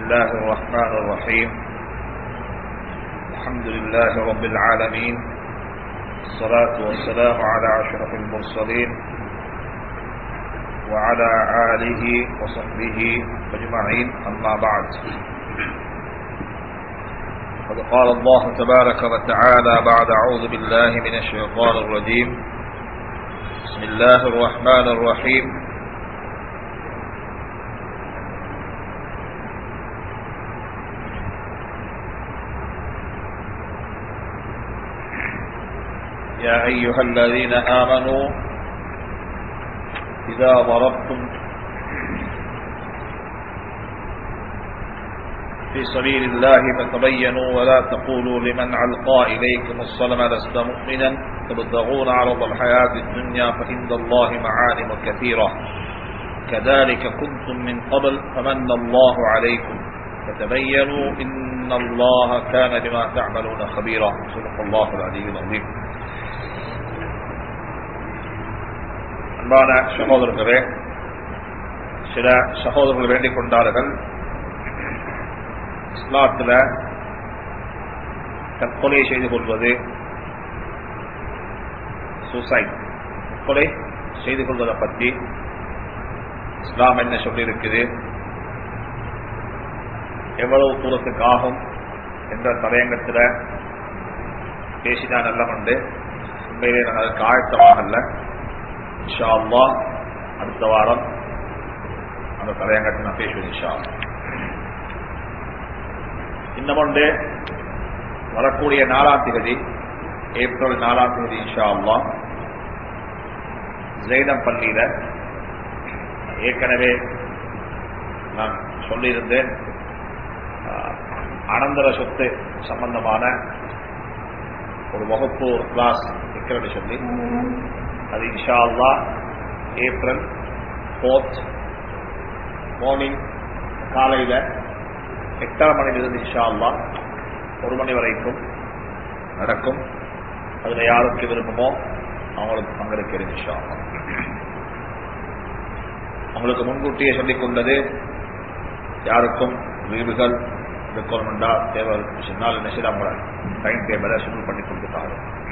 الله الرحمن الرحيم الحمد لله رب العالمين الصلاة والسلام على أشرف المرسلين وعلى آله وصحبه أجمعين أما بعد قد قال الله تبارك وتعالى بعد أعوذ بالله من الشيطان الرجيم بسم الله الرحمن الرحيم يا أيها الذين آمنوا إذا ضربتم في سبيل الله فتبينوا ولا تقولوا لمن علقى إليكم السلام لست مؤمنا تبتغون عرض الحياة الدنيا فإن الله معالم كثيرة كذلك كنتم من قبل فمن الله عليكم فتبينوا إن الله كان بما تعملون خبيرا صدق الله العلي العظيم அன்பான சகோதரர்களே சில சகோதரர்கள் வேண்டிக் கொண்டார்கள் இஸ்லாத்தில் தற்கொலை செய்து கொள்வது சூசைட் தற்கொலை செய்து கொள்வதை பற்றி இஸ்லாம் என்ன சொல்லியிருக்குது எவ்வளவு தூரத்துக்கு ஆகும் என்ற தலையங்கத்தில் பேசினா நல்ல உண்டு உண்மையிலே நாங்கள் அதற்கு ஆழ்த்தமாகல இன்ஷா அல்லா அடுத்த வாரம் அந்த தலையங்கத்தை நான் பேசுவேன் இன்ஷா இன்னும் ஒன்று வரக்கூடிய நாலாம் தேதி ஏப்ரல் நாலாம் தேதி இன்ஷா அல்லா ஜெய்னம் பள்ளியில ஏற்கனவே நான் சொல்லியிருந்தேன் அனந்தர சொத்து சம்பந்தமான ஒரு வகுப்பு ஒரு கிளாஸ் இருக்கிறது சொல்லி அது இன்ஷா அல்லா ஏப்ரல் ஃபோர்த் மார்னிங் காலையில் எட்டரை மணிலிருந்து இன்ஷா அல்லா ஒரு மணி வரைக்கும் நடக்கும் அதில் யாருக்கு விருப்பமோ அவங்களுக்கு பங்கெடுக்கிறேன் இன்ஷா அல்லா அவங்களுக்கு முன்கூட்டியே சொல்லிக் கொண்டது யாருக்கும் லீவுகள் இருக்கணும்டா தேவை சொன்னால் என்ன செய்ய அவங்கள டைம் டேபிளை ஷெடியூல் பண்ணி கொடுத்துட்டாங்க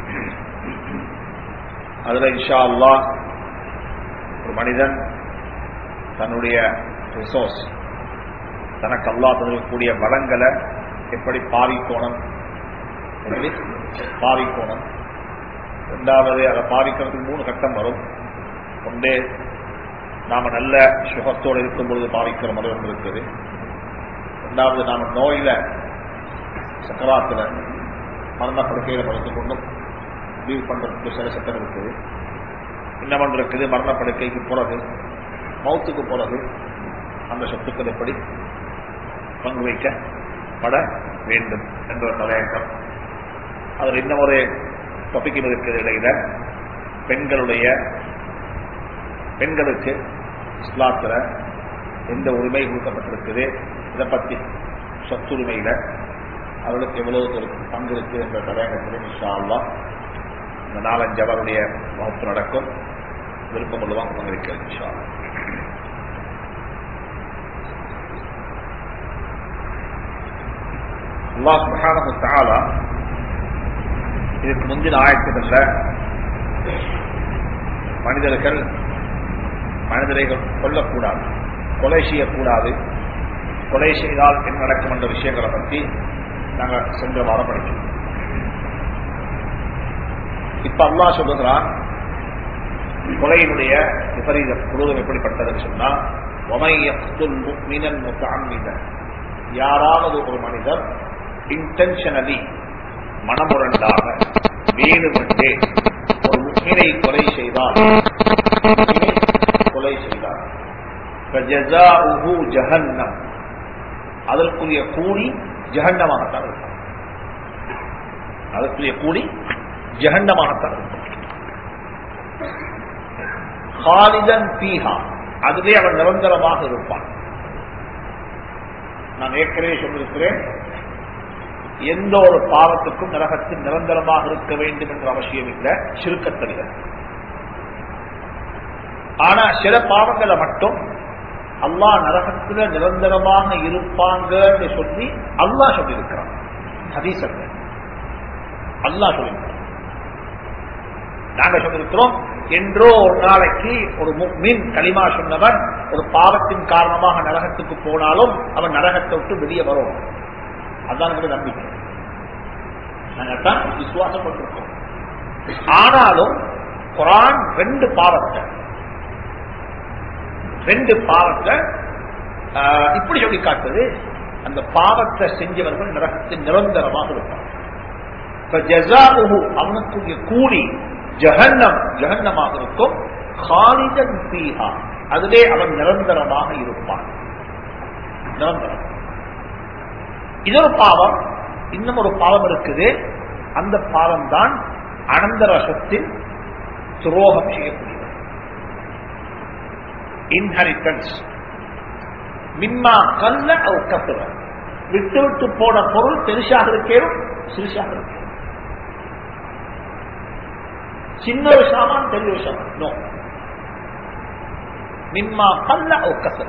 அதுல இன்ஷா அல்லா ஒரு மனிதன் தன்னுடைய ரிசோர்ஸ் தனக்கு அல்லா தந்திருக்கக்கூடிய வளங்களை எப்படி பாவிக்கோணம் எப்படி பாவிக்கோணம் ரெண்டாவது அதை பாவிக்கிறதுக்கு மூணு கட்டம் வரும் ஒன்று நாம நல்ல சுகத்தோடு இருக்கும் பொழுது பாவிக்கிற முறை ஒன்று இருக்குது ரெண்டாவது நாம நோயில சக்கராத்துல மரண படுக்கையில படுத்துக் கொண்டும் லீவ் பண்றதுக்கு சில சட்டம் இருக்குது இன்னும் ஒன்று இருக்குது மரணப்படுக்கைக்கு பிறகு மௌத்துக்கு பிறகு அந்த சொத்துக்கள் எப்படி பங்கு வைக்கப்பட வேண்டும் என்ற ஒரு தலையங்கம் அதில் இன்னும் ஒரு டொபிக்கும் இருக்கிற இடையில பெண்களுடைய பெண்களுக்கு இஸ்லாத்தில் எந்த உரிமை கொடுக்கப்பட்டிருக்குது இதை பற்றி சொத்துரிமையில அவர்களுக்கு எவ்வளவு ஒரு பங்கு இருக்கு என்ற தலையங்கத்தில் இன்ஷா அல்லா இந்த நாலஞ்சு அவருடைய வகுப்பு நடக்கும் விருப்பம் உள்ளதான் பங்களிக்கிறது இன்ஷா அல்லாஹ் சுப்ஹானஹு தஆலா இதுக்கு முந்தின ஆயத்துகள்ல மனிதர்கள் மனிதரை கொல்லக்கூடாது கொலை செய்யக்கூடாது கொலை செய்தால் என்ன நடக்கும் என்ற விஷயங்களை பற்றி நாங்கள் சென்ற வாரம் படிக்கிறோம் இப்ப அல்லா சொல்லுகிறான் கொலையினுடைய விபரீத குழுதம் எப்படிப்பட்டதுன்னு சொன்னா யாராவது ஒரு மனிதர் இன்டென்ஷனலி மனமுரண்டாக வேணுமென்றே ஒரு முக்கினை கொலை செய்தால் கொலை செய்தார் ஜஹன்னம் அதற்குரிய கூலி ஜஹன்னமாகத்தான் இருக்கும் அதற்குரிய கூலி ஜஹன்னமாகத்தான் இருக்கும் ஹாலிதன் பீஹா அதுவே அவன் நிரந்தரமாக இருப்பான் நான் ஏற்கனவே சொல்லியிருக்கிறேன் எந்த ஒரு பாவத்துக்கும் நரகத்தில் நிரந்தரமாக இருக்க வேண்டும் என்ற அவசியம் இல்லை சிறுக்கத்தலிகள் ஆனா சில பாவங்களை மட்டும் அல்லாஹ் நரகத்துல நிரந்தரமாக இருப்பாங்கன்னு சொல்லி அல்லாஹ் சொல்லியிருக்கிறான் ஹதீஸ் அல்ல அல்லாஹ் சொல்லியிருக்கிறான் நாங்க சொல்லியிருக்கிறோம் என்றோ ஒரு நாளைக்கு ஒரு மின் களிமா சொன்னவன் ஒரு பாவத்தின் காரணமாக நரகத்துக்கு போனாலும் அவன் நரகத்தை விட்டு வெளியே வரும் அதுதான் நமக்கு நம்பிக்கை நாங்கத்தான் விசுவாசம் கொண்டிருக்கோம் ஆனாலும் குரான் ரெண்டு பாவத்தை ரெண்டு பாவத்தை ஆஹ், இப்படி சொல்லி காட்டுது அந்த பாவத்தை செஞ்சவர்கள் நரகத்தில் நிரந்தரமாக இருப்பார் இப்ப ஜஸாஉஹு, அவனுக்குரிய கூலி ஜஹன்னம் ஜஹன்னமாக இருக்கும் காலிதன் பீஹா அதிலே அவன் நிரந்தரமாக இருப்பான் நிரந்தரம் இது ஒரு பாவம் இன்னும் ஒரு பாவம் இருக்குது அந்த பாவம் தான் அனந்தரசத்தில் துரோகம் செய்யக்கூடியது இன்ஹெரிட்டன்ஸ் மின்மா கல்ல அவ கத்துற விட்டு விட்டு போன பொருள் பெருசாக இருக்கேனும் சிறுசாக இருக்கேனும் சின்ன ஒரு சாமான் பெரிய ஒரு சாமான் நோ மின்மா கல்ல அவ கத்துற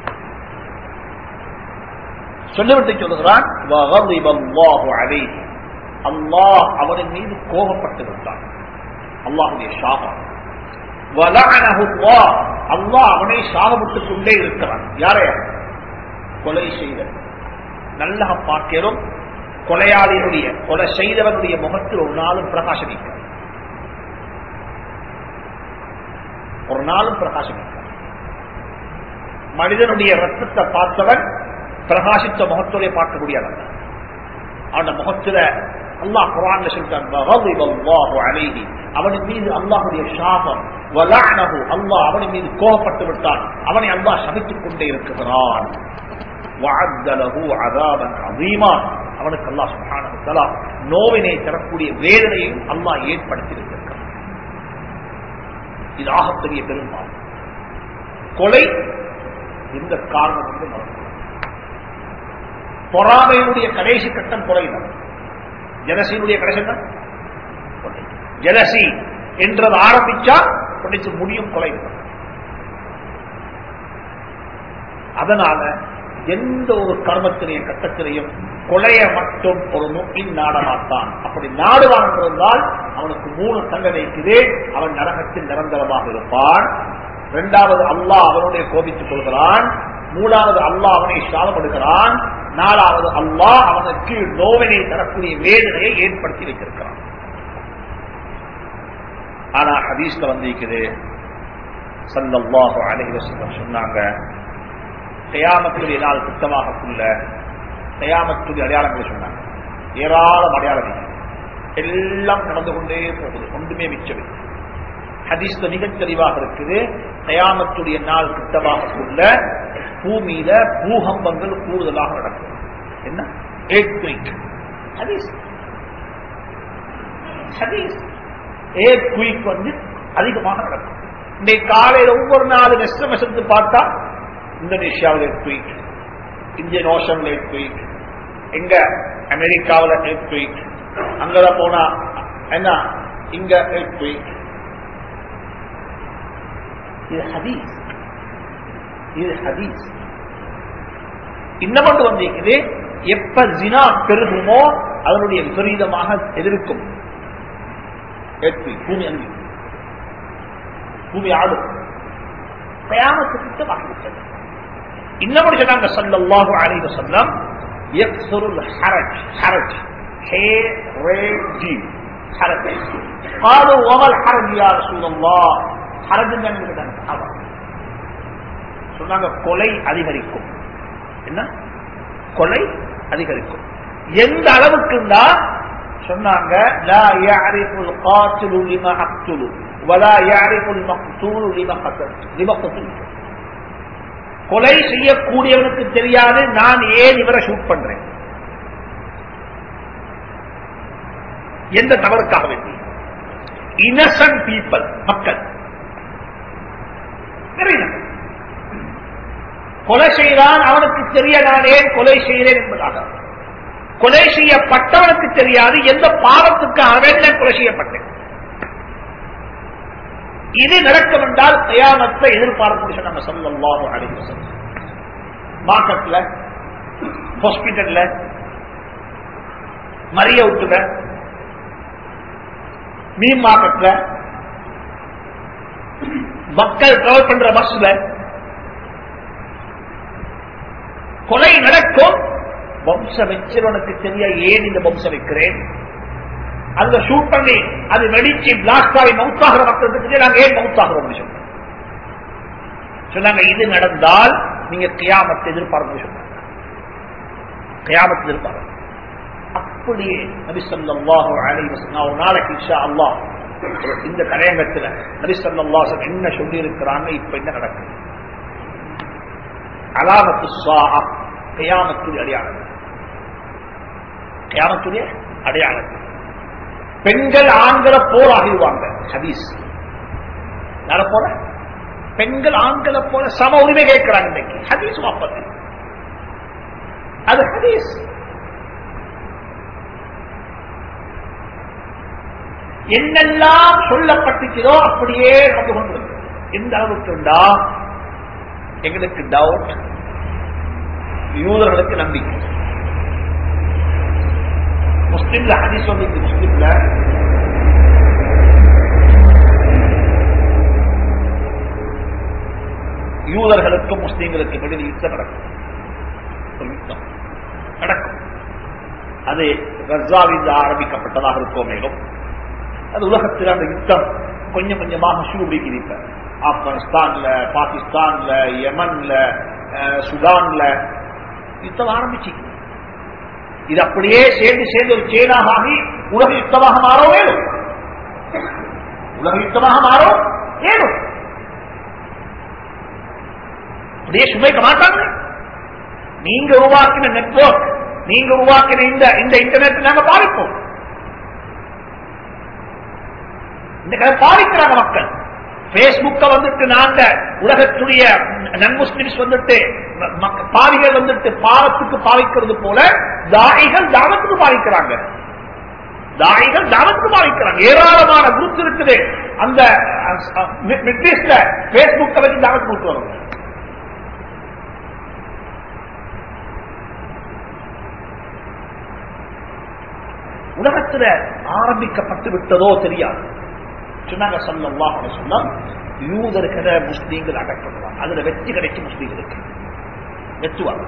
சொல்லிவிட்டு சொல்லுகிறான் وَغَضِبَ اللَّهُ عَلَيْهِ அல்லாஹ் அவனின் மீது கோபப்பட்டு விட்டான் அல்லாஹுடைய சாபம் وَلَعَنَهُ اللَّهُ அல்லாஹ் அவனை சாபமிட்டுக் கொண்டே இருக்கிறான் யாரே கொலை செய்த நல்ல பார்க்கிறோம் கொலையாளியினுடைய கொலை செய்தவனுடைய முகத்தில் ஒரு நாளும் பிரகாசமிக்க ஒரு நாளும் பிரகாசமிக்க மனிதனுடைய ரத்தத்தை பார்த்தவன் பிரகாசித்த முகத்தோடைய பார்க்க முடியாதவன் அவன முகத்துல அல்லாஹ் குரான்ல சொல்லிட்டான் "வகதிப அல்லாஹு அலைஹி." அவனின் மீது அல்லாஹுடைய சாபம் வலஅனஹு அல்லாஹ் அவனின் மீது கோபப்பட்டு விட்டான் அவனை அல்லாஹ் சபித்துக் கொண்டே இருக்கிறான் وَعَدَّ لَهُ عَذَابًا عَظِيمًا. அவனுக்கு அல்லாஹ் சுப்ஹானஹு வ தஆலா நோவினை தரக்கூடிய வேதனையையும் அல்லாஹ் ஏற்படுத்தி இருக்கிறான் இது ஆகப்பெரிய பெரும்பாலும் கொலை எந்த காரணம் வந்து நடக்கும் பொறாமையினுடைய கடைசி கட்டம் கொலைதான் ஜலசியினுடைய கடைசி கட்டம் கொலை. ஜலசி என்றது ஆரம்பிச்சா படிச்சு முடியும் கொலை அதனால எந்த ஒரு கர்மத்தினையும் கட்டத்திலையும் கொலைய மட்டும் ஒரு முக்கின் நாடமாட்டான் அப்படி நாடுவான் இருந்தால் அவனுக்கு மூணு தண்டனைக்குது அவன் நரகத்தில் நிரந்தரமாக இருப்பான் இரண்டாவது அல்லாஹ் அவனுடைய கோபித்துக் கொள்கிறான் மூணாவது அல்லாஹ் அவனை சாலப்படுகிறான் நாலாவது அல்லாஹ் அவனுக்கு நோவினை தரக்கூடிய வேதனையை ஏற்படுத்தி வைத்திருக்கிறான் ஆனா ஹதீஸ்ல வந்திருக்குது சல்லல்லாஹு அலைஹி வஸல்லம் சொன்னாங்க கயாமத்துடைய நாள் சுத்தமாகக்குள்ள கயாமத்துடைய அடையாளங்களை சொன்னாங்க ஏராளம் அடையாளம் எல்லாம் நடந்து கொண்டே போகுது ஒன்றுமே மிச்சமில்லை ஹதீஸ்ல மிகத் தெளிவாக இருக்குது கயாமத்துடைய நாள் கிட்டமாகக்குள்ள பூமியில பூகம்பங்கள் கூடுதலாக நடக்கும் என்ன ஏக்விக் ஹதீஸ் ஹதீஸ் ஏக்விக் வந்து அதிகமாக நடக்கும் இன்னைக்கு காலையில ஒவ்வொரு நாலு நெஸ்டம் வசத்து பார்த்தா இந்தோனேஷியாவில் ஏக்விக் இந்தியன் ஓஷன்ல ஏக்விக் எங்க அமெரிக்காவில் ஏக்விக் அங்கதான் போனா என்ன இங்க ஏக்விக் இது ஹதீஸ் இது ஹதீஸ் இன்னமொன்று வந்திருக்குது எப்ப ஜினா பெருகுமோ அதனுடைய விபரீதமாக எதிர்க்கும் ஏற்பி பூமி அன்பி பூமி ஆடும் கயாமத்துக்கு வாக்கிவிட்டது இன்னமொரு சொன்னாங்க சல்லல்லாஹு அலைஹி வஸல்லம் யக்ஸருல் ஹரஜ் ஹரஜ் ஹே ரே ஜி ஹரஜ் قالوا وما الحرج يا رسول الله حرج சொன்னாங்க கொலை அதிகரிக்கும் என்ன கொலை அதிகரிக்கும் எந்த அளவுக்கு சொன்னாங்க லா يعرفுல் قاتل لما اقتل ولا يعرف المقتول لما قتلت لما قتلت கொலை செய்யக்கூடியவனுக்கு தெரியாது நான் ஏன் இவரை ஷூட் பண்றேன் எந்த தவறுக்காக வேண்டி இன்னசன்ட் பீப்பிள் மக்கள் கொலை செய்தான் அவனுக்கு தெரிய நான் ஏன் கொலை செய்கிறேன் என்பதாக கொலை செய்யப்பட்டவனுக்கு தெரியாது எந்த பாவத்துக்காக வேண்டி நான் கொலை செய்யப்பட்டேன் இது நடக்கும் என்றால் கயாமத்தை எதிர்பார்க்க சொன்னாங்க சொல்லல்லாஹு அலைஹி வஸல்லம் மார்க்கெட்ல ஹாஸ்பிட்டல்ல மரிய விட்டுல மீன் மார்க்கெட்ல மக்கள் டிராவல் பண்ற பஸ்ல கொலை நடக்கும் வம்சம் வச்சிருவனுக்கு தெரிய ஏன் இந்த வம்சம் வைக்கிறேன் அந்த ஷூட் பண்ணி அது வெடிச்சு பிளாஸ்ட் ஆகி மவுத்தாகிற மக்களுக்கு தெரிய நாங்க ஏன் மவுத்தாகிறோம் சொன்னாங்க சொன்னாங்க இது நடந்தால் நீங்க கியாமத்தை எதிர்பார்க்க சொன்னாங்க கியாமத்தை எதிர்பார்க்க அப்படியே நபி ஸல்லல்லாஹு அலைஹி வஸல்லம் ஒரு நாளைக்கு இன்ஷா அல்லாஹ் இந்த தலையங்கத்துல நபி ஸல்லல்லாஹு அலைஹி வஸல்லம் என்ன சொல்லி இருக்கிறாங்க இப்ப என்ன நடக்குது அலாமத்து ஸாஅ கியாமத்துடைய அடையாளம் கியாமத்துடைய அடையாளம் பெண்கள் ஆண்களை போல் ஆகிடுவாங்க ஹதீஸ் யார போல பெண்கள் ஆண்களை போல சம உரிமை கேட்கிறாங்க இன்னைக்கு ஹதீஸ் வாப்பது அது ஹதீஸ் என்னெல்லாம் சொல்லப்பட்டிருக்கிறோ அப்படியே நடந்து கொண்டிருக்கு எந்த அளவுக்கு உண்டா எங்களுக்கு டவுட் யூதர்களுக்கு நம்பிக்கை முஸ்லிம்ல ஹதீஸ் வந்து முஸ்லிம்ல யூதர்களுக்கும் முஸ்லீம்களுக்கும் இடையில் யுத்தம் நடக்கும் ஒரு யுத்தம் நடக்கும் அது கசாவில் ஆரம்பிக்கப்பட்டதாக இருக்கோ மேலும் அது உலகத்தில் அந்த யுத்தம் கொஞ்சம் கொஞ்சமாக சூடிக்கிறீங்க ஆப்கானிஸ்தான்ல பாகிஸ்தான்ல யமன்ல அஹ், சுடான்ல யுத்தம் ஆரம்பிச்சு இது அப்படியே சேர்ந்து சேர்ந்து ஒரு சேனாக ஆகி உலக யுத்தமாக மாறோ வேணும் உலக யுத்தமாக மாறோ வேணும் அப்படியே சுமைக்க மாட்டாங்க நீங்க உருவாக்கின நெட்வொர்க் நீங்க உருவாக்கின இந்த இந்த இன்டர்நெட் நாங்க பாதிப்போம் இந்த கதை பாதிக்கிறாங்க மக்கள் பேஸ்புக்க வந்துட்டு நாங்க உலகத்துடைய நன் முஸ்லிம்ஸ் வந்துட்டு ம- மக்க- பாவிகள் வந்துட்டு பாவத்துக்கு பாவிக்கிறது போல தாயிகள் தாவத்துக்கு பாவிக்கிறாங்க தாயிகள் தாவத்துக்கு பாவிக்கிறாங்க ஏராளமான குரூப் இருக்குது அந்த மிட்லீஸ்ட்ல பேஸ்புக்க வச்சு தாவத் கொடுத்து வரும் உலகத்துல ஆரம்பிக்கப்பட்டு விட்டதோ தெரியாது சொன்னாங்க சல்லல்லாஹு அலைஹி வஸல்லம் யூதர்களை முஸ்லீம்கள் அடக்கப்படுவாங்க அதுல வெற்றி கிடைக்கும் முஸ்லீம்களுக்கு வெற்றுவாங்க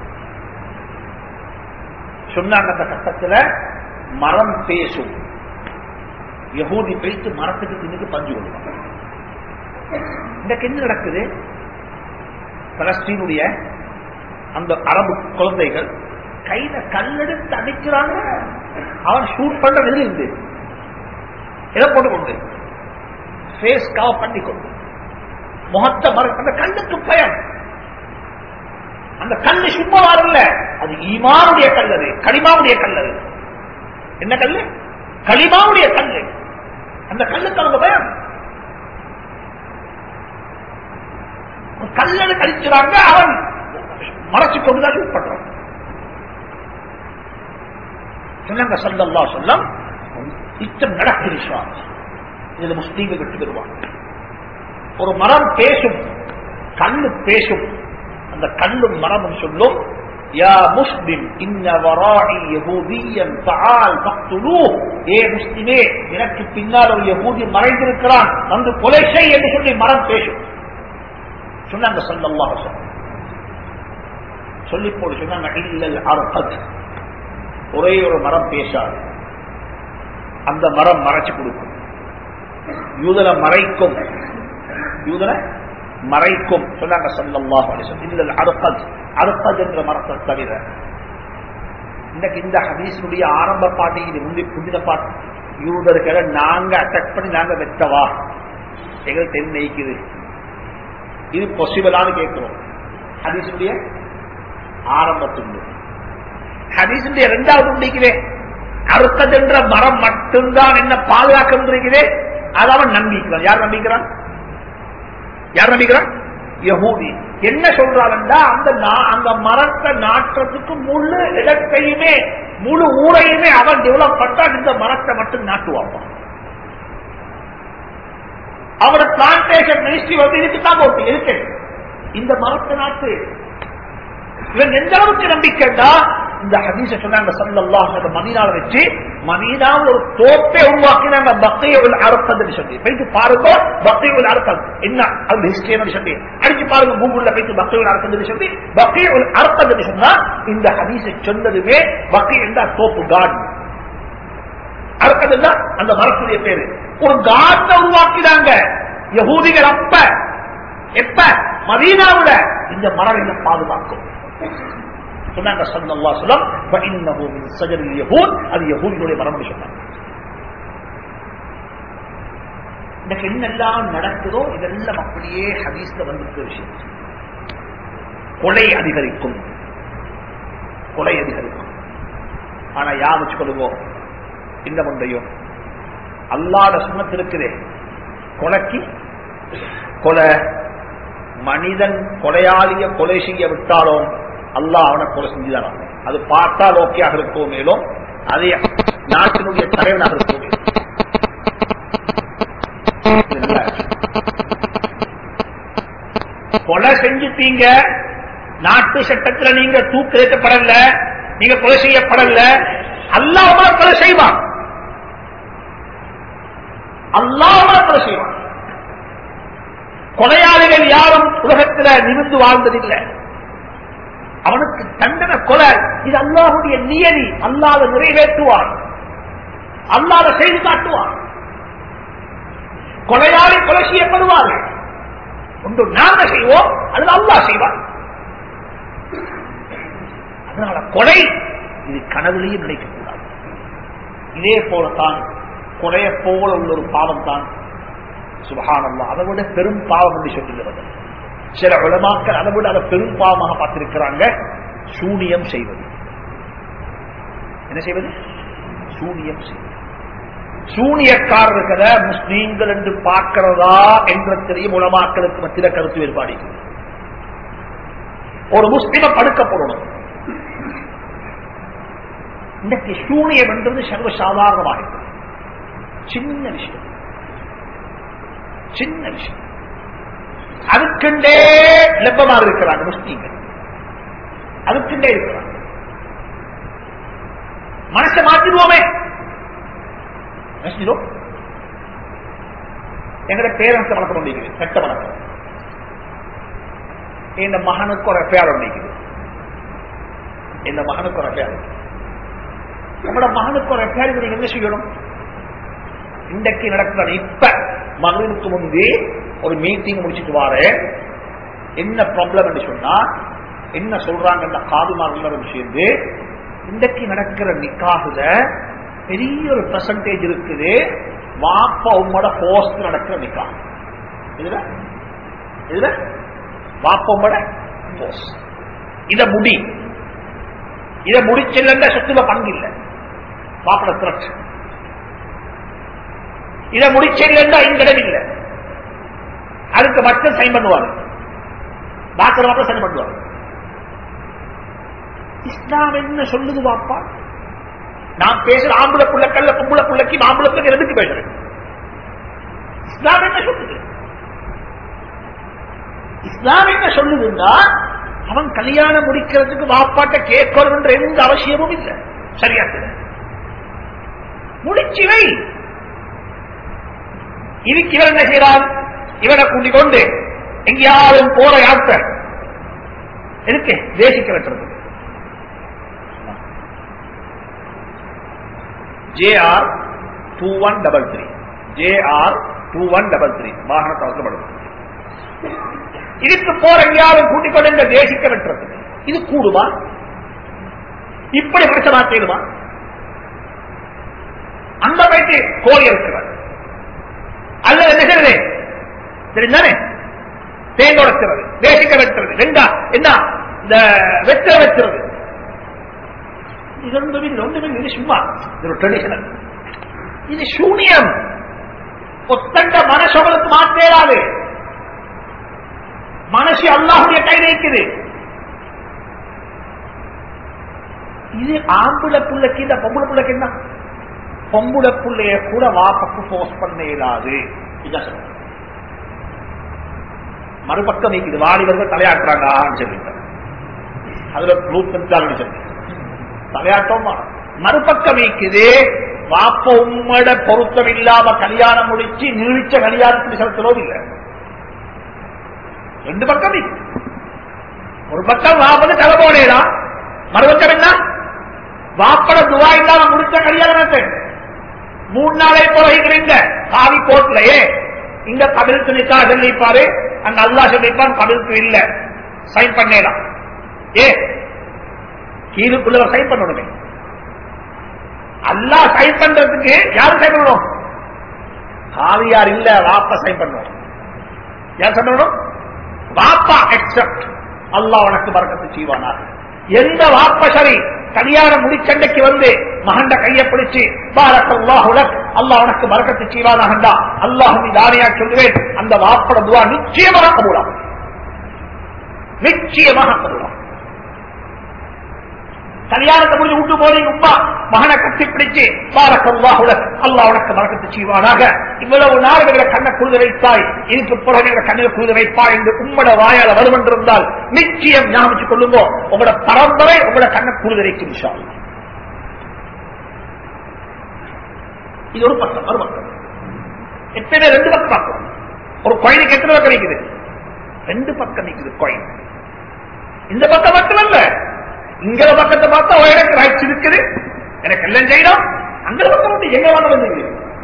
சொன்னாங்க அந்த கட்டத்துல மரம் பேசும் யகூதி பேச்சு மரத்துக்கு தின்னுக்கு பஞ்சு கொள்வாங்க இன்றைக்கு என்ன நடக்குது பலஸ்தீனுடைய அந்த அரபு குழந்தைகள் கையில கல்லெடுத்து அடிக்கிறாங்க அவன் ஷூட் பண்றது இருந்து எதை போட்டு கொண்டு ஃபேஸ் கவர் பண்ணி கொண்டு முகத்தை மறு அந்த கல்லுக்கு பயம் அந்த கல்லு சும்மா வரல அது ஈமானுடைய கல் அது களிமாவுடைய கல் அது என்ன கல்லு களிமாவுடைய கல்லு அந்த கல்லுக்கு அவங்க பயம் கல்லு கழிச்சுறாங்க அவன் மறைச்சு கொண்டுதான் ஷூட் பண்றான் சொன்னாங்க சல்லல்லா சொல்லம் யுத்தம் நடக்குது இஸ்லாம் இதுல முஸ்லீம்கள் வெற்றி பெறுவாங்க ஒரு மரம் பேசும் கல்லு பேசும் அந்த கல்லும் மரமும் சொல்லும் யா முஸ்லிம் இன்ன வராஇ யஹூதியன் ஃபஆல் ஃபக்துலூஹ் ஏ முஸ்லிமே எனக்கு பின்னால் ஒரு யஹூதி மறைந்திருக்கிறான் வந்து கொலை செய் என்று சொல்லி மரம் பேசும் சொன்னாங்க ஸல்லல்லாஹு அலைஹி வஸல்லம் சொல்லி போட்டு சொன்னாங்க இல்லல் அர்கத் ஒரே ஒரு மரம் பேசாது அந்த மரம் மறைச்சு கொடுக்கும் யூதனை மறைக்கும் யூதனை மறைக்கும் சொன்னாங்க சல்லல்லாஹு அலைஹி வஸல்லம் இல்லல் அர்கத் அர்கத் என்ற மரத்தை தவிர இன்னைக்கு இந்த ஹதீஸுடைய ஆரம்ப பாட்டு இது முந்தி புதின பாட்டு யூதர்களை நாங்க அட்டாக் பண்ணி நாங்க வெட்டவா எங்களுக்கு என்ன நெய்க்குது இது பாசிபிளான்னு கேட்கிறோம் ஹதீஸுடைய ஆரம்பத்துண்டு ஹதீஸுடைய இரண்டாவது உண்டிக்கிறே அறுத்தது என்ற மரம் மட்டும்தான் என்ன பாதுகாக்கின்றே அது அவன் நம்பிக்கிறான் யார் நம்பிக்கிறான் யார் நம்பிக்கிறான் யகூதி என்ன சொல்றாருன்னா அந்த நா- அந்த மரத்தை நாட்டுறதுக்கு முழு இடத்தையுமே முழு ஊரையுமே அவன் டெவலப் பண்ணா இந்த மரத்தை மட்டும் நாட்டுவான் அவனை பிளான் பிளான்டேஷன் மினிஸ்ட்ரி வந்து இதுக்கு தான் போட்டு இருக்கு இந்த மரத்தை நாட்டு இவங்க எந்த அளவுக்கு நம்பிக்கைண்டா இந்த ஹதீஸ சொன்னாங்க சல்லல்லாஹு அலைஹி மதீனால வச்சு மதீனாவில் ஒரு தோப்பை உருவாக்கினாங்க பக்கையுல் அரப்பதுன்னு சொல்லி போயிட்டு பாருங்க பக்கையுல் அரப்பது என்ன அந்த ஹிஸ்டரி சொல்லி அடிச்சு பாருங்க கூகுள்ல போயிட்டு பக்கையுல் அரப்பதுன்னு சொல்லி பக்கையுல் அரப்பதுன்னு சொன்னா இந்த ஹதீஸை சொன்னதுமே பக்கை என்றா தோப்பு கார்டன் அரப்பதுன்னா அந்த மரத்துடைய பேரு ஒரு கார்டனை உருவாக்கினாங்க யகூதிகள் அப்ப எப்ப மதீனாவுல இந்த மரம் என்ன பாதுகாக்கும் சொன்னாங்க சல்லல்லாஹு அலைஹி வஸல்லம் ஃபஇன்னஹு மின் ஸஜரில் யஹூத் அது யஹூதியுடைய மரம்னு சொன்னாங்க இன்னைக்கு என்னெல்லாம் நடக்குதோ இதெல்லாம் அப்படியே ஹதீஸ்ல வந்திருக்கிற விஷயம் கொலை அதிகரிக்கும் கொலை அதிகரிக்கும் ஆனா யார் வச்சுக்கொள்ளுவோம் இந்த முண்டையும் அல்லாத சுமத்து இருக்குதே கொலைக்கு கொலை மனிதன் கொலையாளிய கொலை செய்ய விட்டாலும் அல்லாஹ் அவனை கொலை செஞ்சுதான் ஆகணும். அது பார்த்தால் ஓகேயாக இருக்கோ மேலும் அதே நாட்டினுடைய தலைவனாக இருக்கோ மேலும். இது நல்ல கொலை செஞ்சுட்டீங்க நாட்டு சட்டத்துல நீங்க தூக்கிலேற்றப்படல நீங்க கொலை செய்யப்படல அல்லாஹ் அவனை கொலை செய்வான் அல்லாஹ் அவனை கொலை செய்வான் கொலையாளிகள் யாரும் உலகத்துல நிமிர்ந்து வாழ்ந்ததில்லை அவனுக்கு தண்டனை கொலை இது அல்லாஹுடைய நியதி அல்லாத நிறைவேற்றுவான் அல்லாத செய்து காட்டுவான் கொலையாளி கொலை செய்யப்படுவார்கள் ஒன்று நாங்க செய்வோம் அல்லது அல்லாஹ் செய்வான் அதனால கொலை இது கனவுலையும் நினைக்கக்கூடாது இதே போலத்தான் கொலையை போல உள்ள ஒரு பாவம் தான் சுபகானல்லா அதை விட பெரும் பாவம் என்று சொல்லுகிறது சில உலமாக்கள் அதை விட அதை பெரும் பாவமாக பார்த்திருக்கிறாங்க சூனியம் செய்வது என்ன செய்வது சூனியம் செய்வது சூனியக்காரர் கதை முஸ்லீம்கள் என்று பார்க்கிறதா என்ற தெரியும் உலமாக்களுக்கு மத்திய கருத்து வேறுபாடு இருக்குது. ஒரு முஸ்லிம படுக்க போடணும் இன்னைக்கு சூனியம் என்றது சர்வசாதாரணமாக இருக்குது. சின்ன விஷயம் சின்ன விஷயம் அதுக்குண்டே லெப்பமாக இருக்கிறாங்க முஸ்லீம்கள் அதுக்குண்டே இருக்கிறாங்க மனசை மாத்திடுவோமே யோசிக்கிறோம் எங்கட பேரண்ட்ஸ் வளர்க்க முடியுது கெட்ட வளர்க்கம் இந்த மகனுக்கு ஒரு எஃப்ஐஆர் ஒன்றிக்குது இந்த மகனுக்கு ஒரு எஃப்ஐஆர் நம்மட மகனுக்கு ஒரு எஃப்ஐஆர் நீங்க என்ன செய்யணும் இன்றைக்கு நடக்கிற இப்ப மகனுக்கு முன்பே ஒரு மீட்டிங் முடிச்சிட்டு வாரேன் என்ன ப்ராப்ளம் சொன்னா என்ன சொல்றாங்க காதுமார்கள் சேர்ந்து இன்றைக்கு நடக்கிற நிக்காகுல பெரிய ஒரு பெர்சன்டேஜ் இருக்குது வாப்பா உம்மோட போஸ்ட் நடக்கிற நிக்கா இதுல இதுல வாப்பா உம்மோட போஸ்ட் இத முடி இத முடிச்சில்ல சொத்துல பங்கு இல்ல வாப்பட திரட்டு இத முடிச்சில்ல இங்கிடம் இல்ல அதுக்கு மட்டும் சைன் பண்ணுவாங்க டாக்டர் மட்டும் சைன் பண்ணுவாங்க இஸ்லாம் என்ன சொல்லுது வாப்பா நான் பேசுற ஆம்பளை புள்ளக்கல்ல பொம்பளை புள்ளக்கு ஆம்பளை புள்ளக்கு எதுக்கு பேசுறேன் இஸ்லாம் என்ன சொல்லுது இஸ்லாம் என்ன சொல்லுதுன்னா அவன் கல்யாணம் முடிக்கிறதுக்கு வாப்பாட்ட கேட்கணும் என்ற எந்த அவசியமும் இல்லை சரியா முடிச்சு வை இதுக்கு இவன் என்ன செய்யறான் இவனை கூட்டிக் கொண்டு எங்கேயாவது போற யாத்திரை எதுக்கு தேசிக்க வெட்டுறது JR two one double three JR two one double three வாகனத்தை அவசரப்படும் இதுக்கு போற எங்கேயாவது கூட்டிக் கொண்டு இந்த தேசிக்க வெட்டுறது இது கூடுமா இப்படி பிரச்சனை செய்யுமா அந்த வயசு கோழி இருக்கிறார் அல்லது என்ன செய்யறது தெரிஞ்சானே தேங்க உடைக்கிறது தேசிக்க வெட்டுறது ரெண்டா என்ன இந்த வெற்ற வெட்டுறது இது ஒன்றும் இல்லை ஒன்றும் இல்லை இது சும்மா இது ஒரு ட்ரெடிஷனல் இது சூனியம் ஒத்தண்ட மனசவளுக்கு மாற்றேறாது மனசு அல்லாஹுடைய கையில் இருக்குது இது ஆம்புல புள்ளைக்கு இந்த பொம்புல புள்ளைக்கு என்ன பொம்புல புள்ளைய கூட வாப்பக்கு போஸ்ட் பண்ண இயலாது இதான் சொல்றேன். மறுபக்கம் நீக்குது வாலிபர்கள் தலையாட்டுறாங்கன்னு சொல்லிட்டார் அதுல நூத்தஞ்சாலும் சொல்லி தலையாட்டம் மறுபக்கம் நீக்குது வாப்ப உம்மட பொருத்தம் இல்லாம கல்யாணம் முடிச்சு நீடிச்ச கல்யாணத்துக்கு செலுத்துறோம் இல்ல ரெண்டு பக்கம் நீக்குது ஒரு பக்கம் வாப்பது தலைபோனேடா மறுபக்கம் என்ன வாப்பட துவா இல்லாம முடிச்ச கல்யாணத்தை மூணு நாளை போகிறீங்க காவி கோட்லயே இங்க கபிலுக்கு நிக்கா சொல்லிப்பாரு அங்க அல்லா சொல்லிப்பான் கபிலுக்கு இல்ல சைன் பண்ணேலாம் ஏ கீழுக்குள்ளவர் சைன் பண்ணணுமே அல்லா சைன் பண்றதுக்கு யாரு சைன் பண்ணணும் காவியார் இல்ல வாப்பா சைன் பண்ணணும் யார் சொல்லணும் வாப்பா எக்ஸப்ட் அல்லா உனக்கு பறக்கத்து செய்வானார் எந்த வாப்ப சரி கல்யாணம் முடிச்சண்டைக்கு வந்து மகண்ட கையை பிடிச்சு பாரக்கல்லாஹுலக் அல்லாஹ் உனக்கு பறக்கத்து செய்வானாகண்டா அல்லாஹ் நீ தானியா சொல்லுவேன் அந்த வாப்பட துவா நிச்சயமாக கபூலாம் நிச்சயமாக கபூலாம் கல்யாணத்தை முடிஞ்சு விட்டு போனீங்க உமா மகனை கட்டி பிடிச்சு பாரக்கல்லாஹுலக் அல்லாஹ் உனக்கு பறக்கத்து செய்வானாக இவ்வளவு நாள் எங்களை கண்ணை குழுத வைத்தாய் இதுக்கு பிறகு எங்களை கண்ணில் குழுத வைப்பாய் என்று உம்மட வாயால வருமென்றிருந்தால் நிச்சயம் ஞாபகம் கொள்ளுங்க உங்களோட பரம்பரை உங்களோட கண்ணை குழுத வைக்கும் இன்ஷா அல்லாஹ். இது ஒரு பக்கம் ஒரு பக்கம் எப்பயுமே ரெண்டு பக்கம் பார்க்கலாம் ஒரு கோயிலுக்கு எத்தனை பக்கம் நிற்குது ரெண்டு பக்கம் நிற்குது கோயில் இந்த பக்கம் மட்டும் அல்ல இங்க பக்கத்தை பார்த்தா ஓ, எனக்கு ரைட்ஸ் இருக்குது எனக்கு எல்லாம் செய்யணும் அந்த பக்கம் வந்து எங்க வேணும் வந்து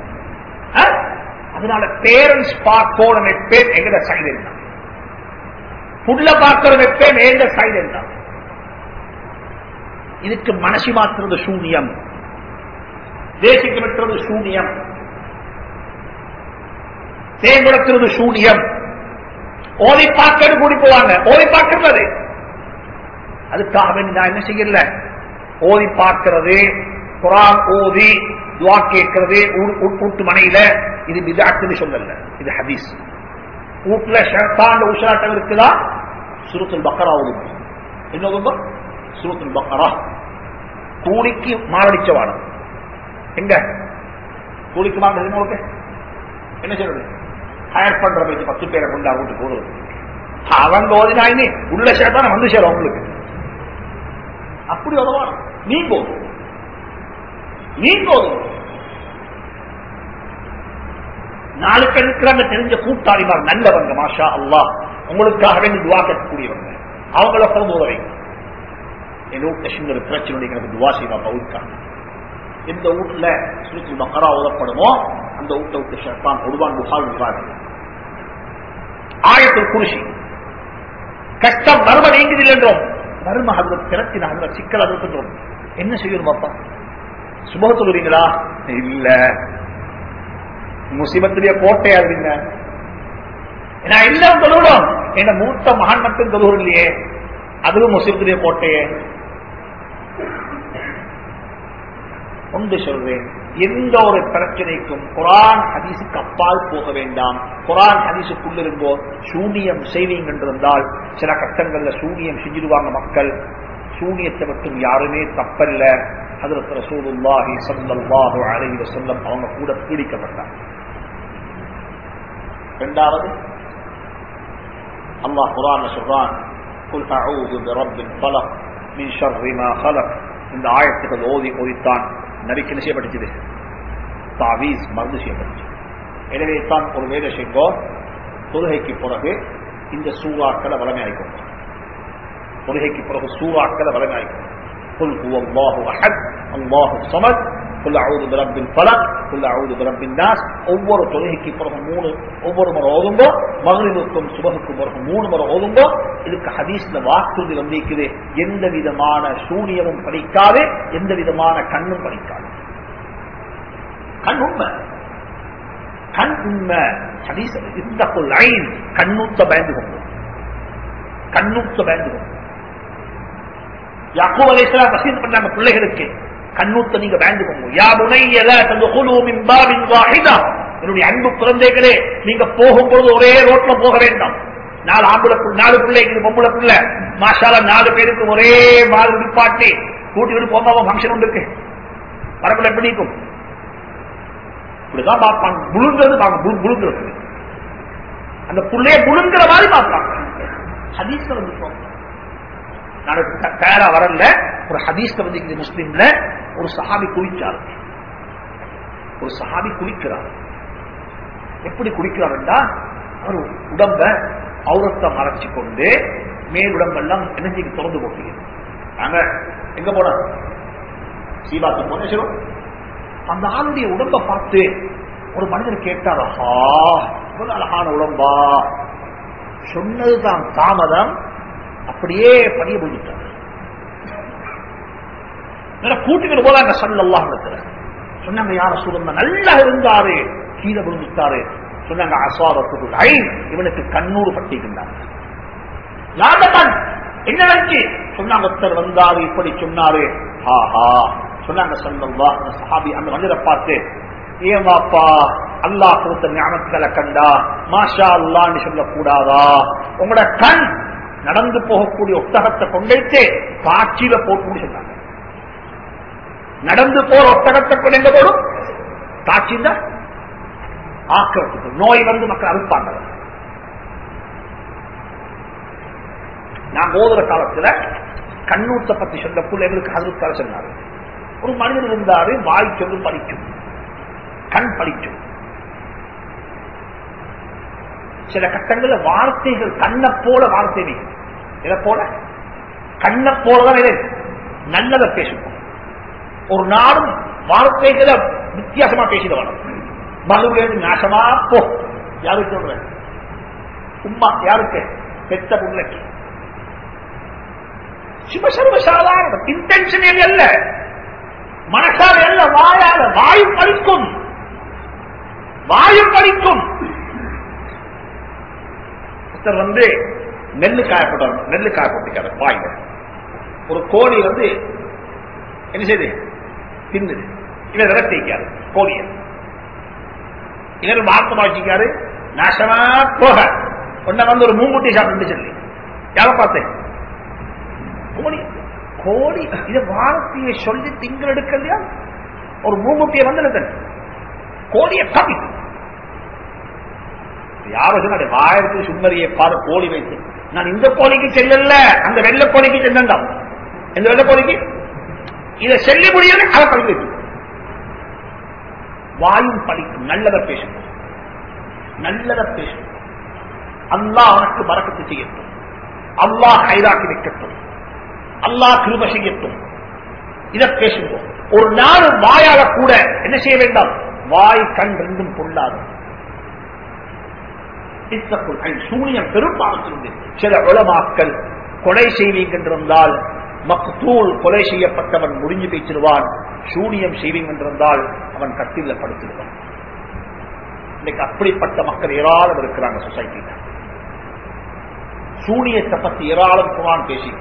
அதனால பேரண்ட்ஸ் பார்க்கணும் எப்பேன் எங்கட சைடு என்ன புள்ள பார்க்கணும் எப்பேன் எங்க சைடு என்ன இதுக்கு மனசு மாற்றுறது சூன்யம் தேசிக்கு விட்டுறது சூன்யம் தேங்குடத்துறது சூன்யம் ஓதி பார்க்கறது கூடி போவாங்க ஓதி பார்க்கறது அதுக்காக வேண்டி நான் என்ன செய்யல ஓதி பார்க்கிறது குரான் ஓதி துவா கேட்கிறது வீட்டு மனையில இது பிதாத்துன்னு சொல்லல இது ஹதீஸ் வீட்டுல ஷேத்தான் உஷாட்டம் இருக்குதா சுருத்துல் பக்கரா ஓதுங்க என்ன ஓதுங்க சுருத்துல் பக்கரா கூலிக்கு மாரடிச்ச வாடம் எங்க கூலிக்கு மாறது உங்களுக்கு என்ன சொல்றது ஹயர் பண்ற பத்தி பத்து பேரை கொண்டா வீட்டுக்கு போடுவது அவங்க ஓதினாயினே உள்ள ஷேத்தான் வந்து சேரும் உங்களுக்கு அப்படி உதவாடும் நீ போதும் நீ போதும் நாளுக்கு இருக்கிறாங்க தெரிஞ்ச கூட்டாளிமார் நல்லவங்க மாஷா அல்லாஹ் உங்களுக்காக வேண்டி துவா கட்டக்கூடியவங்க அவங்கள போது உதவிங்க என் வீட்டுல சின்ன ஒரு பிரச்சனை எனக்கு துவா செய்வா பவுக்காங்க எந்த வீட்டுல சுருத்தி மக்கரா உதப்படுமோ அந்த வீட்டை விட்டு ஷர்தான் ஒருவான் புகால் விடுறாங்க ஆயத்தில் குருஷி கஷ்டம் மர்ம நீங்குதில் என்றோம் மர்ம அந்த திறத்தின அந்த சிக்கல் அது என்ன செய்யணும் அப்பா சுபக சொல்லுவீங்களா இல்ல முசிபத்துடைய கோட்டையா இருந்தீங்க நான் எல்லாம் தொழுவிடும் என்ன மூத்த மகான் மட்டும் தொழுவது இல்லையே அதுவும் முசிபத்துடைய கோட்டையே ஒன்று சொல்றேன் எந்த ஒரு பிரச்சனைக்கும் குரான் ஹதீஸுக்கு அப்பால் போக வேண்டாம் குரான் ஹதீஸுக்குள்ளிருந்தோ சூனியம் செய்வீங்க என்றிருந்தால் சில கட்டங்கள்ல சூனியம் செஞ்சிருவாங்க மக்கள் சூனியத்தை மட்டும் யாருமே தப்பல்ல ஹதரத் ரசூலுல்லாஹி ஸல்லல்லாஹு அலைஹி வஸல்லம் அவங்க கூட பீடிக்கப்பட்டாங்க இரண்டாவது அல்லாஹ் குர்ஆன்ல சொல்றான் குல் அஊது பிரப்பில் ஃபலக் மின் ஷர்ரி மா خلق இந்த ஆயத்துக்கள் ஓதி ஓதித்தான் நபிக்கு என்ன செய்யப்பட்டுச்சு தாவீஸ் மருந்து செய்யப்பட்டுச்சு எனவே தான் ஒரு வேலை செய்கோ தொழுகைக்கு பிறகு இந்த சூறாக்களை வளமையாய்க்கும் தொழுகைக்கு பிறகு சூறாக்களை வளமையாய்க்கும் قل هو الله احد الله الصمد قل اعوذ برب الفلق قل اعوذ برب الناس ஒவ்வொரு தொழுகைக்கு பிறகு மூணு ஒவ்வொரு முறை ஓதுங்கோ மகளிருக்கும் சுபகுக்கும் பிறகு மூணு முறை ஓதுங்கோ இதுக்கு ஹதீஸ்ல வாக்குறுதி வந்திருக்குது எந்த விதமான சூனியமும் படிக்காது எந்த விதமான கண்ணும் படிக்காது கண் உண்மை கண் உண்மை ஹதீஸ் இந்த ஐன் கண்ணூத்த பயந்து கொண்டு கண்ணூத்த பயந்து கொண்டு யாக்கூப் அலைஹிஸ்ஸலாம் வசீத் பண்ணாங்க பிள்ளைகளுக்கு கண்ணூத்த நீங்க பயந்து கொண்டு யா புனையல ததுகுலு மின் பாபின் வாஹிதா என்னுடைய அன்பு குழந்தைகளே நீங்க போகும்போது ஒரே ரோட்ல போக வேண்டாம் நாலு ஆம்பளை பிள்ளை நாலு பிள்ளைக்கு பொம்பளை பிள்ளை மாஷால நாலு பேருக்கு ஒரே மாதிரி நிப்பாட்டி கூட்டி விட்டு போகாம ஃபங்க்ஷன் உண்டு இருக்கு வரக்குள்ள எப்படி இருக்கும் இப்படிதான் பார்ப்பாங்க முழுங்கிறது பாங்க முழுங்கிறது அந்த புள்ளைய முழுங்குற மாதிரி பார்க்கலாம் ஹதீஸ்ல வந்து சொல்றேன். நான் த- தயாரா வரல ஒரு ஹதீஸ்ல வந்து இந்த முஸ்லீம்ல ஒரு சஹாபி குளிச்சார் ஒரு சஹாபி குளிக்கிறார் எப்படி குளிக்கிறாருண்டா அவர் உடம்ப அவுரத்தை மறைச்சு கொண்டு மேல் உடம்பெல்லாம் எனர்ஜிக்கு திறந்து போட்டீங்க நாங்க எங்க போனோம் சீபாத்து போன சொல்லும் அந்த ஆளுடைய உடம்ப பார்த்து ஒரு மனிதர் கேட்டார் ஆஹா இவ்வளவு அழகான உடம்பா சொன்னதுதான் தாமதம் அப்படியே படிய போயிட்டார் கூட்டிக்கிட்டு போதாங்க சல்லல்லாஹ் இடத்துல சொன்னாங்க யார சூழல் நல்லா இருந்தாரு கீழே விழுந்துட்டாரு சொன்னாங்க அசாரத்துக்குள் ஐ இவனுக்கு கண்ணூறு பட்டிருந்தாங்க யாதகன் என்ன நினைச்சு சொன்னாங்க ஒருத்தர் வந்தாரு இப்படி சொன்னாரு ஆஹா சொன்னாங்க சல்லல்லா அந்த சஹாபி அந்த மனிதரை பார்த்து ஏன் வாப்பா அல்லாஹ் கொடுத்த ஞானத்துல கண்டா மாஷா அல்லான்னு சொல்லக்கூடாதா உங்களோட கண் நடந்து போகக்கூடிய ஒட்டகத்தை கொண்டைத்து காட்சியில போட்டு சொன்னாங்க நடந்து போற ஒட்டகத்தை கொண்டு எங்க போடும் காட்சி தான் ஆக்கிரத்துக்கு நோய் வந்து மக்கள் அறுப்பாங்க நான் ஓதுற காலத்துல கண்ணூத்தை பத்தி சொல்லக்குள்ள எங்களுக்கு அதுக்காக சொன்னாரு ஒரு மனிதர் இருந்தாரு வாய் சொல்லு படிக்கும் கண் படிக்கும் சில கட்டங்கள்ல வார்த்தைகள் கண்ணை போல வார்த்தை நீங்க இதை போல கண்ணை போலதான் இது நல்லதை பேசுவோம் ஒரு நாளும் வார்த்தைகளை வித்தியாசமா பேசிட வேணும் மறுபடியும் நாசமா போ யாருக்கு சொல்ற உம்மா யாருக்கு பெத்த பிள்ளைக்கு சும சர்வ சாதாரண இன்டென்ஷன் அல்ல மனசால அல்ல வாயால வாயு பறிக்கும் வாயு பறிக்கும் ஒருத்தர் வந்து நெல்லு காயப்பட்டார் நெல்லு காயப்பட்டுக்காரு வாயில ஒரு கோழி வந்து என்ன செய்யுது தின்னுது இவர் விரட்டிக்காரு கோழியை இவர் வார்த்தை வாசிக்காரு நாசமா போக உன்ன வந்து ஒரு மூங்குட்டி சாப்பிட்டு சொல்லி யாரை பார்த்தேன் கோழி கோழி இத வார்த்தையை சொல்லி திங்கள் எடுக்கலையா ஒரு மூங்குட்டியை வந்து கோழியை காப்பி யார சொன்ன வாயத்து சும்மரியை பாரு கோழி வைத்து நான் இந்த கோழிக்கு செல்லல அந்த வெள்ளை கோழிக்கு செல்லண்டாம் இந்த வெள்ளை கோழிக்கு இதை செல்ல முடியாது அதை படி வைக்கும் வாயும் படிக்கும் நல்லவர் பேசும் நல்லவர் பேசும் அல்லாஹ் அவனுக்கு மறக்கத்து செய்யட்டும் அல்லாஹ் கைதாக்கி வைக்கட்டும் அல்லாஹ் கிருப செய்யட்டும் இதை பேசுவோம் ஒரு நாள் வாயால கூட என்ன செய்ய வேண்டாம் வாய் கண் ரெண்டும் பொல்லாது இத்தக்குள் ஐ, சூனியம் பெரும்பாலும் சில உளமாக்கல் கொலை செய்வீங்க என்றிருந்தால் மக்தூல் கொலை செய்யப்பட்டவன் முடிஞ்சு பேச்சிருவான் சூனியம் செய்வீங்க என்றிருந்தால் அவன் கட்டில படுத்திடுவான் இன்னைக்கு அப்படிப்பட்ட மக்கள் ஏராளம் இருக்கிறாங்க சொசைட்டியில சூனியத்தை பத்தி ஏராளம் குரான் பேசி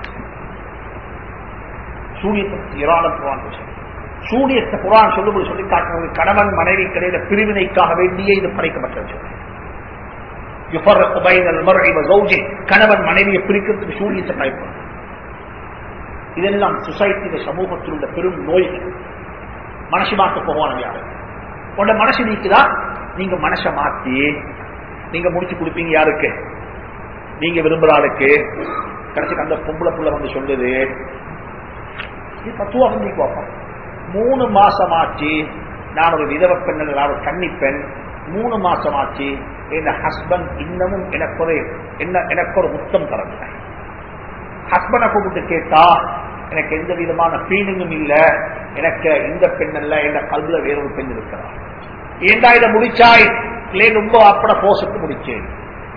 சூனியத்தை பத்தி ஏராளம் குரான் பேசி சூனியத்தை குரான் சொல்லும்போது சொல்லி காட்டுறது கணவன் மனைவி கிடையில பிரிவினைக்காக வேண்டியே இது படைக்கப்பட்டது யுஃபர்ரகு பைனல் மர்இ வ ஜௌஜி கணவன் மனைவியை பிரிக்கிறதுக்கு சூனியத்தை பயன்படும் இதெல்லாம் சொசைட்டியில சமூகத்தில் உள்ள பெரும் நோய்கள் மனசு மாற்ற போவான யாரு உங்களோட மனசு நீக்குதா நீங்க மனசை மாத்தி நீங்க முடிச்சு கொடுப்பீங்க யாருக்கு நீங்க விரும்புற ஆளுக்கு கடைசிக்கு அந்த பொம்பளை புள்ள வந்து சொல்லுது இது தத்துவா வந்து பார்ப்போம் மூணு மாசம் ஆச்சு நான் ஒரு விதவ பெண் அல்ல, நான் ஒரு கன்னி பெண் மூணு மாசம் ஆச்சு என் ஹஸ்பண்ட் இன்னமும் எனக்கு ஒரு என்ன எனக்கு ஒரு முத்தம் தரல ஹஸ்பண்டை கூப்பிட்டு கேட்டா எனக்கு எந்த விதமான ஃபீலிங்கும் இல்ல எனக்கு இந்த பெண் அல்ல என் கல்வில வேறொரு பெண் இருக்கிறார் ஏண்டா இதை முடிச்சாய் இல்லை ரொம்ப அப்பட போசத்து முடிச்சேன்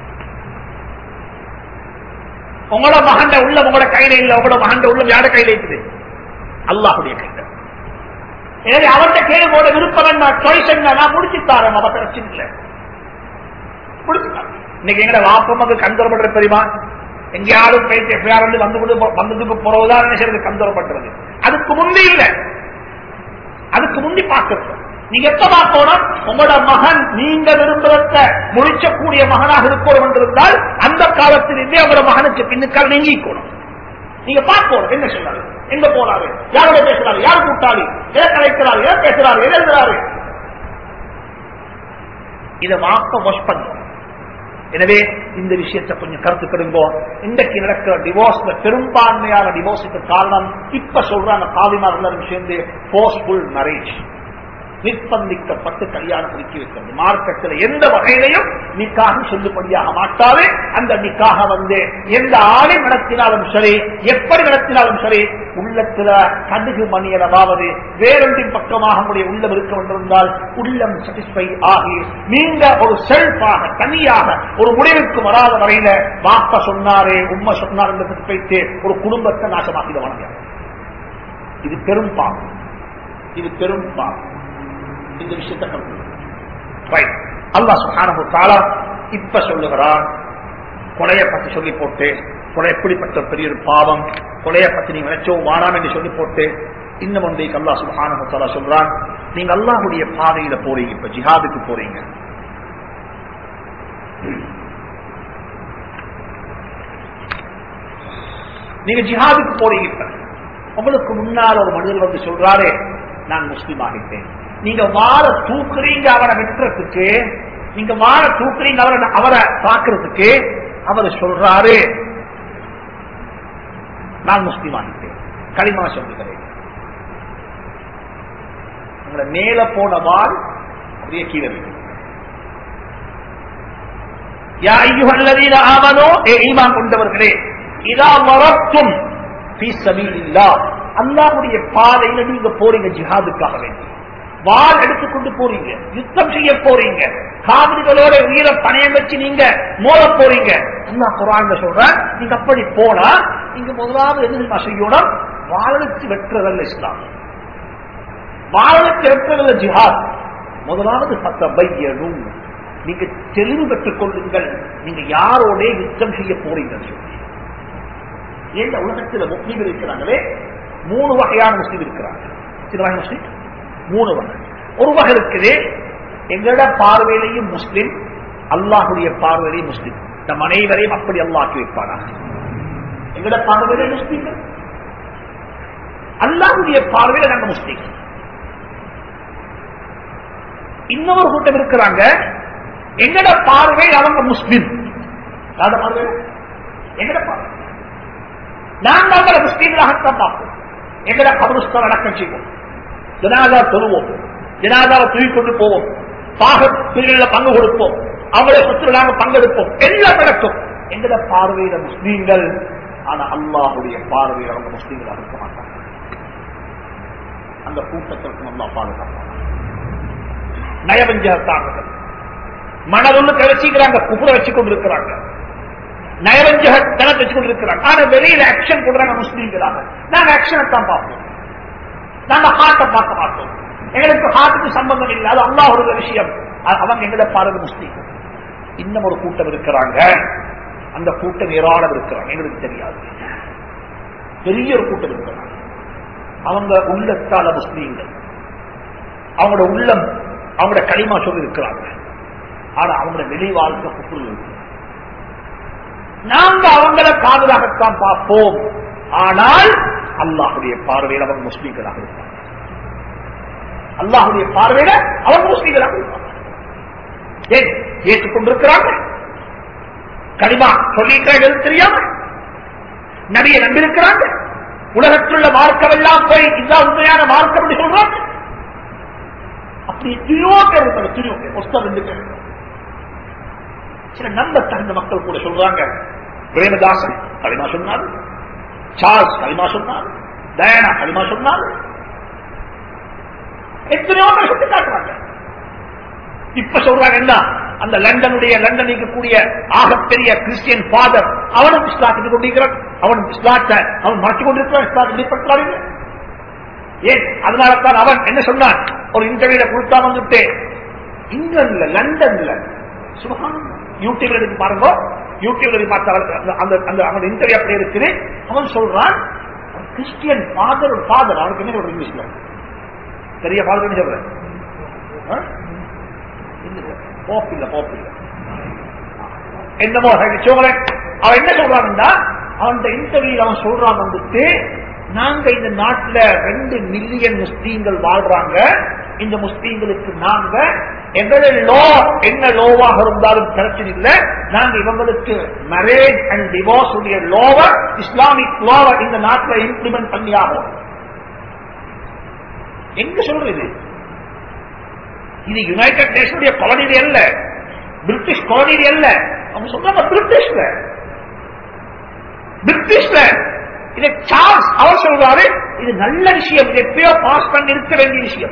உங்களோட மகண்ட உள்ள உங்களோட கையில இல்ல உங்களோட மகண்ட உள்ள யார கையில இருக்குது அல்லாஹுடைய கையில எனவே அவர்கிட்ட கேள்வி போட விருப்பம் என்ன சாய்ஸ் என்ன நான் முடிச்சுத்தாரன் அவ பிரச்சனை இல்லை முடிச்சுட்டான் இன்னைக்கு எங்கட வாப்பமக்கு கந்தரப்படுற தெரியுமா எங்கேயாரும் பேச்சு எஃப்ஐஆர் வந்து வந்து கொண்டு வந்ததுக்கு பிறகுதான் என்ன செய்யறது கந்தரப்படுறது அதுக்கு முந்தி இல்ல அதுக்கு முந்தி பார்க்கணும் நீங்க எப்ப பார்க்கணும் உங்களோட மகன் நீங்க விரும்புறத முடிச்சக்கூடிய மகனாக இருக்கணும் என்றிருந்தால் அந்த காலத்திலிருந்தே உங்களோட மகனுக்கு பின்னுக்கால் நீங்கிக்கணும் நீங்க பார்க்கணும் என்ன சொன்னாரு எங்க போறாரு யாரோட பேசுறாரு யார் கூட்டாளி எதை கலைக்கிறாரு எதை பேசுறாரு எதை எழுதுறாரு இதை வாப்ப வாஷ் பண்ணும் எனவே இந்த விஷயத்தை கொஞ்சம் கருத்து கெடுங்கோ இன்றைக்கு நடக்கிற டிவோர்ஸ்ல பெரும்பான்மையான டிவோர்ஸுக்கு காரணம் இப்ப சொல்றாங்க காவிமார் எல்லாரும் சேர்ந்து போர்ஸ்ஃபுல் மேரேஜ் நிர்பந்திக்கப்பட்டு கல்யாணம் முடிக்கி வைக்கிறது மார்க்கத்தில் எந்த வகையிலையும் நிக்காக சொல்லுபடியாக மாட்டாது அந்த நிக்காக வந்து எந்த ஆளை நடத்தினாலும் சரி எப்படி நடத்தினாலும் சரி உள்ளத்துல கடுகு மணியளவாவது வேறொன்றின் பக்கமாக உடைய உள்ளம் இருக்க வேண்டியிருந்தால் உள்ளம் சாட்டிஸ்பை ஆகி நீங்க ஒரு செல்ஃபாக தனியாக ஒரு முடிவுக்கு வராத வரையில வாப்ப சொன்னாரே உண்மை சொன்னார் என்று வைத்து ஒரு குடும்பத்தை நாசமாக்கிடுவாங்க இது பெரும் பாவம் இது பெரும் பாவம் இந்த விஷயத்தை ரைட் அல்லா சுஹானு தாலா இப்ப சொல்லுகிறான் கொலையை பத்தி சொல்லி போட்டு கொலை எப்படிப்பட்ட பெரிய ஒரு பாவம் கொலையை பத்தி நீங்க நினைச்சோ வானாம் என்று சொல்லி போட்டு இன்னும் ஒன்றைக்கு அல்லா சுஹானு தாலா சொல்றான் நீங்க அல்லாஹுடைய பாதையில போறீங்க இப்ப ஜிஹாதுக்கு போறீங்க நீங்க ஜிஹாதுக்கு போறீங்க இப்ப உங்களுக்கு முன்னால் ஒரு மனிதர் வந்து சொல்றாரு நான் முஸ்லீம் ஆகிட்டேன் நீங்க வாழ தூக்குறீங்க அவரை வெட்டுறதுக்கு நீங்க வாழ தூக்குறீங்க அவரை அவரை பார்க்கறதுக்கு அவர் சொல்றாரு நான் முஸ்லீம் ஆகிட்டேன் களிமா சொல்லுகிறேன் உங்களை மேல போன வால் அப்படியே கீழே வைக்கும் யா ஐயுஹல்லதீன ஆமனோ ஏ ஈமான் கொண்டவர்களே இதா மரத்தும் ஃபீ சபீலில்லாஹ் அல்லாஹ்வுடைய பாதையில நீங்க போறீங்க ஜிஹாதுக்காக வேண்டி வாள் எடுத்துக்கொண்டு போறீங்க யுத்தம் செய்ய போறீங்க காவிரிகளோட உயிரை பணையம் வச்சு நீங்க மோத போறீங்க அல்லாஹ் குரான் சொல்ற நீங்க அப்படி போனா நீங்க முதலாவது என்ன தெரியுமா செய்யணும் வாழலுக்கு வெற்றதல்ல இஸ்லாம் வாழலுக்கு வெற்றதல்ல ஜிஹாத் முதலாவது சத்தபையனும் நீங்க தெளிவு பெற்றுக் கொள்ளுங்கள் நீங்க யாரோட யுத்தம் செய்ய போறீங்கன்னு சொல்லி ஏன் உலகத்தில் முஸ்லீம் இருக்கிறாங்களே மூணு வகையான முஸ்லீம் இருக்கிறாங்க சில வகை முஸ்லீம் மூணு வகை ஒரு வகை இருக்குது எங்களோட பார்வையிலையும் முஸ்லிம் அல்லாஹுடைய பார்வையிலையும் முஸ்லிம் நம் அனைவரையும் அப்படி அல்லாக்கி வைப்பானாக எங்களோட பார்வையில முஸ்லீம்கள் அல்லாஹுடைய பார்வையில நாங்க முஸ்லீம் இன்னொரு கூட்டம் இருக்கிறாங்க எங்கட பார்வை அவங்க முஸ்லிம் யாரோட பார்வை எங்கட பார்வை நாங்க அவங்களை முஸ்லீம்களாகத்தான் பார்ப்போம் எங்கட கபருஸ்தான் அடக்கம் செய்வோம் ஜனாதா தொழுவோம் ஜனாதாவை தூக்கி கொண்டு போவோம் பாக பிரிவுல பங்கு கொடுப்போம் அவங்களை சொத்துல நாங்க பங்கெடுப்போம் எல்லாம் நடக்கும் எங்கட பார்வையில முஸ்லீம்கள் ஆனா அல்லாஹுடைய பார்வையில் அவங்க முஸ்லீம்களாக இருக்க மாட்டாங்க அந்த கூட்டத்திற்கு நல்லா பாதுகாப்பாங்க நயவஞ்சகத்தார்கள் மனதுள்ள கழிச்சிக்கிறாங்க குப்புற வச்சு கொண்டிருக்கிறாங்க நயவஞ்சக தனத்தை வச்சு கொண்டிருக்கிறாங்க ஆனா வெளியில ஆக்ஷன் கொடுறாங்க முஸ்லீம்களாக நாங்க ஆக்ஷனை தான் பார்ப்போம் நாங்க ஹார்ட்டை பார்க்க மாட்டோம் எங்களுக்கு ஹார்ட்டுக்கு சம்பந்தம் இல்லை அது அல்லாஹோட விஷயம் அவங்க எங்களை பாருங்க முஸ்லீம் இன்னும் ஒரு கூட்டம் இருக்கிறாங்க அந்த கூட்டம் ஏராளம் இருக்கிறாங்க எங்களுக்கு தெரியாது பெரிய ஒரு கூட்டம் இருக்கிறாங்க அவங்க உள்ளத்தால முஸ்லீம்கள் அவங்களோட உள்ளம் அவங்களோட களிமா சொல்லி இருக்கிறாங்க ஆனா அவங்களோட வெளி வாழ்க்கை குற்று இருக்கு நாங்க அவங்கள காதலாகத்தான் பார்ப்போம் ஆனால் அல்லாஹுடைய பார்வையில் அவங்க முஸ்லீம்களாக இருப்பாங்க அல்லாஹுடைய பார்வையில அவங்க முஸ்லீம்களாக இருப்பாங்க ஏன் ஏற்றுக்கொண்டிருக்கிறாங்க கனிமா சொல்லியிருக்கிறாங்க தெரியாம நபிய நம்பியிருக்கிறாங்க உலகத்தில் உள்ள மார்க்கம் எல்லாம் போய் இதுதான் உண்மையான மார்க்கம் என்று சொல்றாங்க அப்படி எத்தனையோ பேர் இருக்காங்க எத்தனையோ பேர் புஸ்தகம் ரெண்டு பேர் சில நம்ப தகுந்த மக்கள் கூட சொல்றாங்க பிரேமதாசன் களிமா சொன்னார் சார்ஸ் களிமா சொன்னார் டயானா களிமா சொன்னார் எத்தனையோ பேர் சுட்டி காட்டுறாங்க இப்ப சொல்றாங்க என்ன அந்த லண்டனுடைய லண்டன் இருக்கக்கூடிய ஆகப்பெரிய கிறிஸ்டியன் ஃபாதர் அவனும் இஸ்லாத்துக்கு கொண்டிருக்கிறான் அவன் இஸ்லாத்தை அவன் மறைச்சு கொண்டிருக்கிறான் இஸ்லாத்தை வெளிப்படுத்தலாம் ஏன் அதனால தான் அவன் என்ன சொன்னான் ஒரு இன்டர்வியூல கொடுத்தா வந்துட்டு இங்கிலாந்துல லண்டன்ல சுபகானம் யூடியூப்ல இருக்கு பாருங்க யூடியூப்ல பார்த்த அந்த அந்த அவனோட இன்டர்வியூ அப்படி இருக்குது அவன் சொல்றான் கிறிஸ்டியன் ஃபாதர் ஃபாதர் அவனுக்கு என்ன ஒரு இங்கிலீஷ்ல பெரிய ஃபாதர் சொல்றேன் போப் இல்ல போப் இல்ல என்னமோ சோழன் அவன் என்ன சொல்றான்னா அவன் இன்டர்வியூ அவன் சொல்றான் வந்துட்டு நாங்க இந்த நாட்டுல ரெண்டு மில்லியன் முஸ்லீம்கள் வாழ்றாங்க இந்த முஸ்லீம்களுக்கு நாங்க எங்களுடைய லோ என்ன லோவாக இருந்தாலும் பிரச்சனை இல்லை நாங்க இவங்களுக்கு மேரேஜ் அண்ட் டிவோர்ஸ் உடைய லோவை இஸ்லாமிக் லோவை இந்த நாட்டில் இம்ப்ளிமெண்ட் பண்ணி ஆகும் எங்க சொல்றது இது யுனைடெட் நேஷனுடைய காலனி அல்ல பிரிட்டிஷ் காலனி அல்ல அவங்க சொல்றாங்க பிரிட்டிஷ்ல பிரிட்டிஷ்ல இதை சார்ஸ் அவர் சொல்றாரு இது நல்ல விஷயம் இது எப்பயோ பாஸ் பண்ணி இருக்க வேண்டிய விஷயம்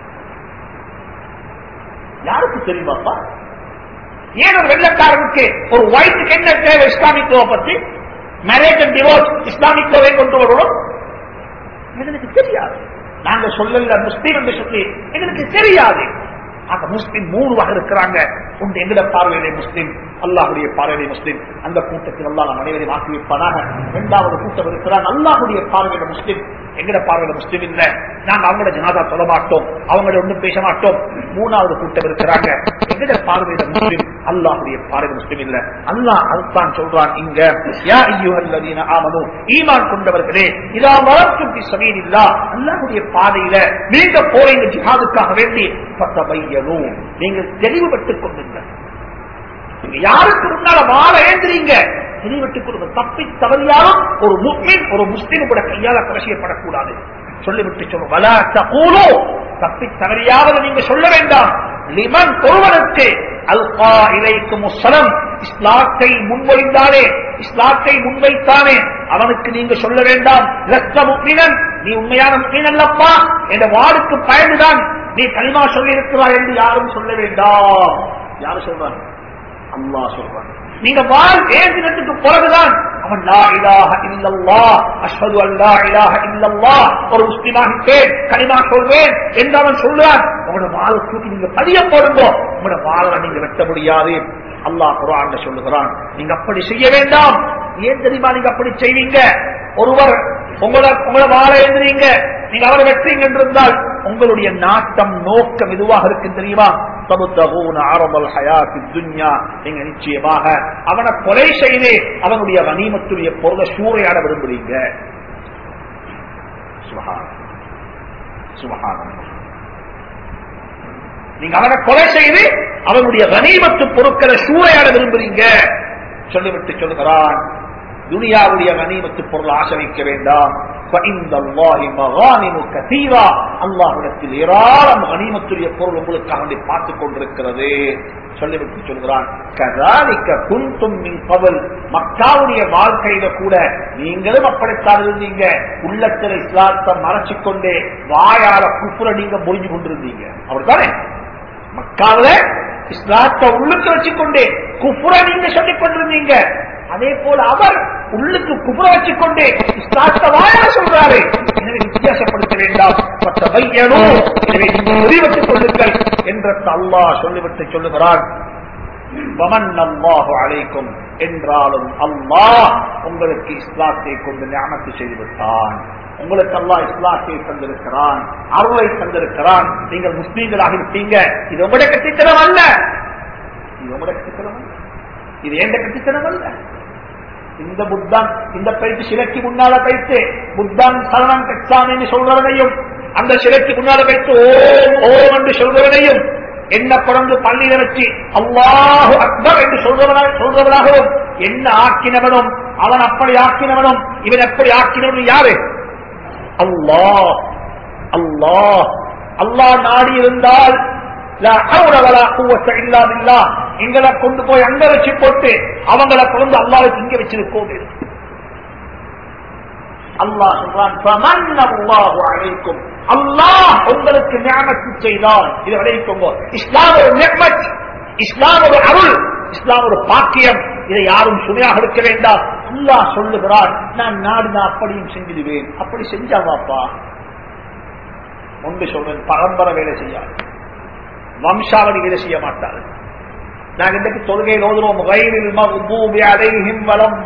யாருக்கு தெரியுமாப்பா ஏன் ஒரு வெள்ளக்காரனுக்கு ஒரு ஒயிட்டுக்கு என்ன தேவை இஸ்லாமிக் லோ பத்தி மேரேஜ் அண்ட் டிவோர்ஸ் இஸ்லாமிக் லோவை கொண்டு வரணும் எங்களுக்கு தெரியாது நாங்க சொல்லல முஸ்லீம் என்று சொல்லி எங்களுக்கு தெரியாது ஆக முஸ்லிம் மூணு வகை இருக்கிறாங்க ஒன்று எங்கட பார்வையிலே முஸ்லிம் அல்லாஹுடைய பார்வையிலே முஸ்லிம் அந்த கூட்டத்தில் அல்லாஹ் நம் அனைவரையும் ஆக்கி வைப்பானாக இரண்டாவது கூட்டம் இருக்கிறாங்க அல்லாஹுடைய பார்வையில முஸ்லிம் எங்கட பார்வையில முஸ்லிம் இல்ல நாங்க அவங்களோட ஜனாதா சொல்ல மாட்டோம் அவங்களோட ஒன்றும் பேச மாட்டோம் மூணாவது கூட்டம் இருக்கிறாங்க எங்கட பார்வையில முஸ்லிம் அல்லாஹுடைய பார்வையில முஸ்லிம் இல்ல அல்லாஹ் அதுதான் சொல்றான் இங்க யா ஐயுஹல்லதீன ஆமனு ஈமான் கொண்டவர்களே இதா வளர்க்கும் பி சபீலில்லா அல்லாஹ்வுடைய பாதையில நீங்க போறீங்க ஜிஹாதுக்காக வேண்டி ஃபதபையனு நீங்க தெளிவுபட்டுக் கொள்ளுங்கள் நீங்க யாருக்கு முன்னால வாழ ஏந்திரீங்க தெளிவட்டுக் கொடுங்க தப்பி தவறியாலும் ஒரு முஸ்லிம் ஒரு முஸ்லிம் கூட கையால கொலை செய்யப்படக்கூடாது சொல்லிவிட்டு சொல்லும் வலா தகூலு தப்பி தவறியாவது நீங்க சொல்ல வேண்டாம் லிமன் ஒருவனுக்கு அல்கா இலைக்கும் முஸ்லம் இஸ்லாத்தை முன்மொழிந்தானே இஸ்லாத்தை முன்வைத்தானே அவனுக்கு நீங்க சொல்ல வேண்டாம் லத்த முக்மினன் நீ உண்மையான முக்மின் அல்லப்பா என்ற வாளுக்கு பயந்துதான் நீ கனிமா சொல்லி இருக்கிறாய் என்று யாரும் சொல்ல வேண்டாம் யாரு சொல்றாங்க அல்லா சொல்றான் நீங்க வாழ் ஏந்தினத்துக்கு பிறகுதான் அவன் லா இலாஹ இல்லல்லா அஷ்ஹது அல்லா இலாஹ இல்லல்லா ஒரு முஸ்லிமாகிட்டேன் கனிமா சொல்வேன் என்று அவன் சொல்றான் உங்களோட வாழை தூக்கி நீங்க பதிய போடுங்க உங்களோட வாழை நீங்க வெட்ட முடியாது அல்லாஹ் குரான் சொல்லுகிறான் நீங்க அப்படி செய்ய வேண்டாம் ஏன் தெரியுமா நீங்க அப்படி செய்வீங்க ஒருவர் உங்களை உங்களை வாழ எழுதுறீங்க நீங்க அவரை வெற்றீங்க என்றிருந்தால் உங்களுடைய நாட்டம் நோக்கம் எதுவாக இருக்கு தெரியுமா தபுத்தகூன ஆரம்பல் ஹயாத்தி துன்யா நீங்க நிச்சயமாக அவனை கொலை செய்து அவனுடைய வணிமத்துடைய பொருளை சூறையாட விரும்புறீங்க சுபஹான் சுபஹான் நீங்க அவனை கொலை செய்து அவனுடைய கனிமத்து பொருட்களை சூறையாட விரும்புறீங்க சொல்லிவிட்டு சொல்லுகிறான் துனியாவுடைய கனிமத்து பொருள் ஆசை வைக்க வேண்டாம் அல்லாஹிடத்தில் ஏராளம் கனிமத்துடைய பொருள் உங்களுக்காக வேண்டி பார்த்துக் கொண்டிருக்கிறது சொல்லிவிட்டு சொல்கிறான் கதாலிக்க குந்தும் பவல் மக்காவுடைய வாழ்க்கையில கூட நீங்களும் அப்படித்தான் இருந்தீங்க உள்ளத்தில் இஸ்லாத்தை மறைச்சிக்கொண்டே வாயால குப்புற நீங்க முடிஞ்சு கொண்டிருந்தீங்க அப்படித்தானே மக்காவில இஸ்லாத்தை உள்ளுக்கு வச்சுக்கொண்டே குப்புற நீங்க சொல்லிக் கொண்டிருந்தீங்க அதே போல அவர் உள்ளுக்கு குப்புற வச்சுக்கொண்டே இஸ்லாத்தை வாழ சொல்றாரு எனவே வித்தியாசப்படுத்த வேண்டாம் மற்ற பையனோ எனவே நீங்கள் முடிவெட்டுக் கொள்ளுங்கள் என்ற அல்லாஹ் சொல்லிவிட்டு சொல்லுகிறான் அழைக்கும் என்றாலும் அல்லாஹ் உங்களுக்கு இஸ்லாத்தை கொண்டு ஞானத்தை செய்துவிட்டான் உங்களுக்கு அல்லாஹ் இஸ்லாத்தை தந்திருக்கிறான் அருளை தந்திருக்கிறான் நீங்கள் முஸ்லீம்களாக இருப்பீங்க இது உங்களுடைய கட்டித்தனம் அல்ல இது உங்களுடைய கட்டித்தனம் அல்ல இது எந்த கட்டித்தனம் அல்ல இந்த புத்தன் இந்த பயிற்சி சிலைக்கு முன்னால பயிற்று புத்தன் சரணம் பெற்றான் என்று சொல்றவனையும் அந்த சிலைக்கு முன்னால பயிற்று ஓம் ஓம் என்று சொல்றவனையும் என்ன பிறந்து பள்ளியில வச்சு அல்லாஹு அக்பர் என்று சொல்றவன சொல்றவனாகவும் என்ன ஆக்கினவனும் அவன் அப்படி ஆக்கினவனும் இவன் எப்படி ஆக்கினவனும் யாரு அல்லாஹ் அல்லாஹ் அல்லாஹ் நாடி இருந்தால் எங்களை கொண்டு போய் அங்க வச்சு போட்டு அவங்களை கொண்டு அல்லாவுக்கு இங்க வச்சிருக்கோம் அல்லாஹ் சொல்றான் அழைக்கும் அல்லாஹ் உங்களுக்கு ஞானத்து செய்தான் இதை விளைவிக்கோங்க இஸ்லாம் ஒரு நியமத் இஸ்லாம் ஒரு அருள் இஸ்லாம் ஒரு பாக்கியம் இதை யாரும் சுமையாக எடுக்க வேண்டாம் அல்லாஹ் சொல்லுகிறான் நான் நாடு நான் அப்படியும் செஞ்சிடுவேன் அப்படி செஞ்சாவாப்பா ஒன்று சொல்றேன் பரம்பரை வேலை செய்யாது வம்சாவளி வேலை செய்ய மாட்டாரு நாங்க இன்றைக்கு தொழுகையில் ஓதுறோம் ரயிலில் மகபூபி அலைஹிம் வலம்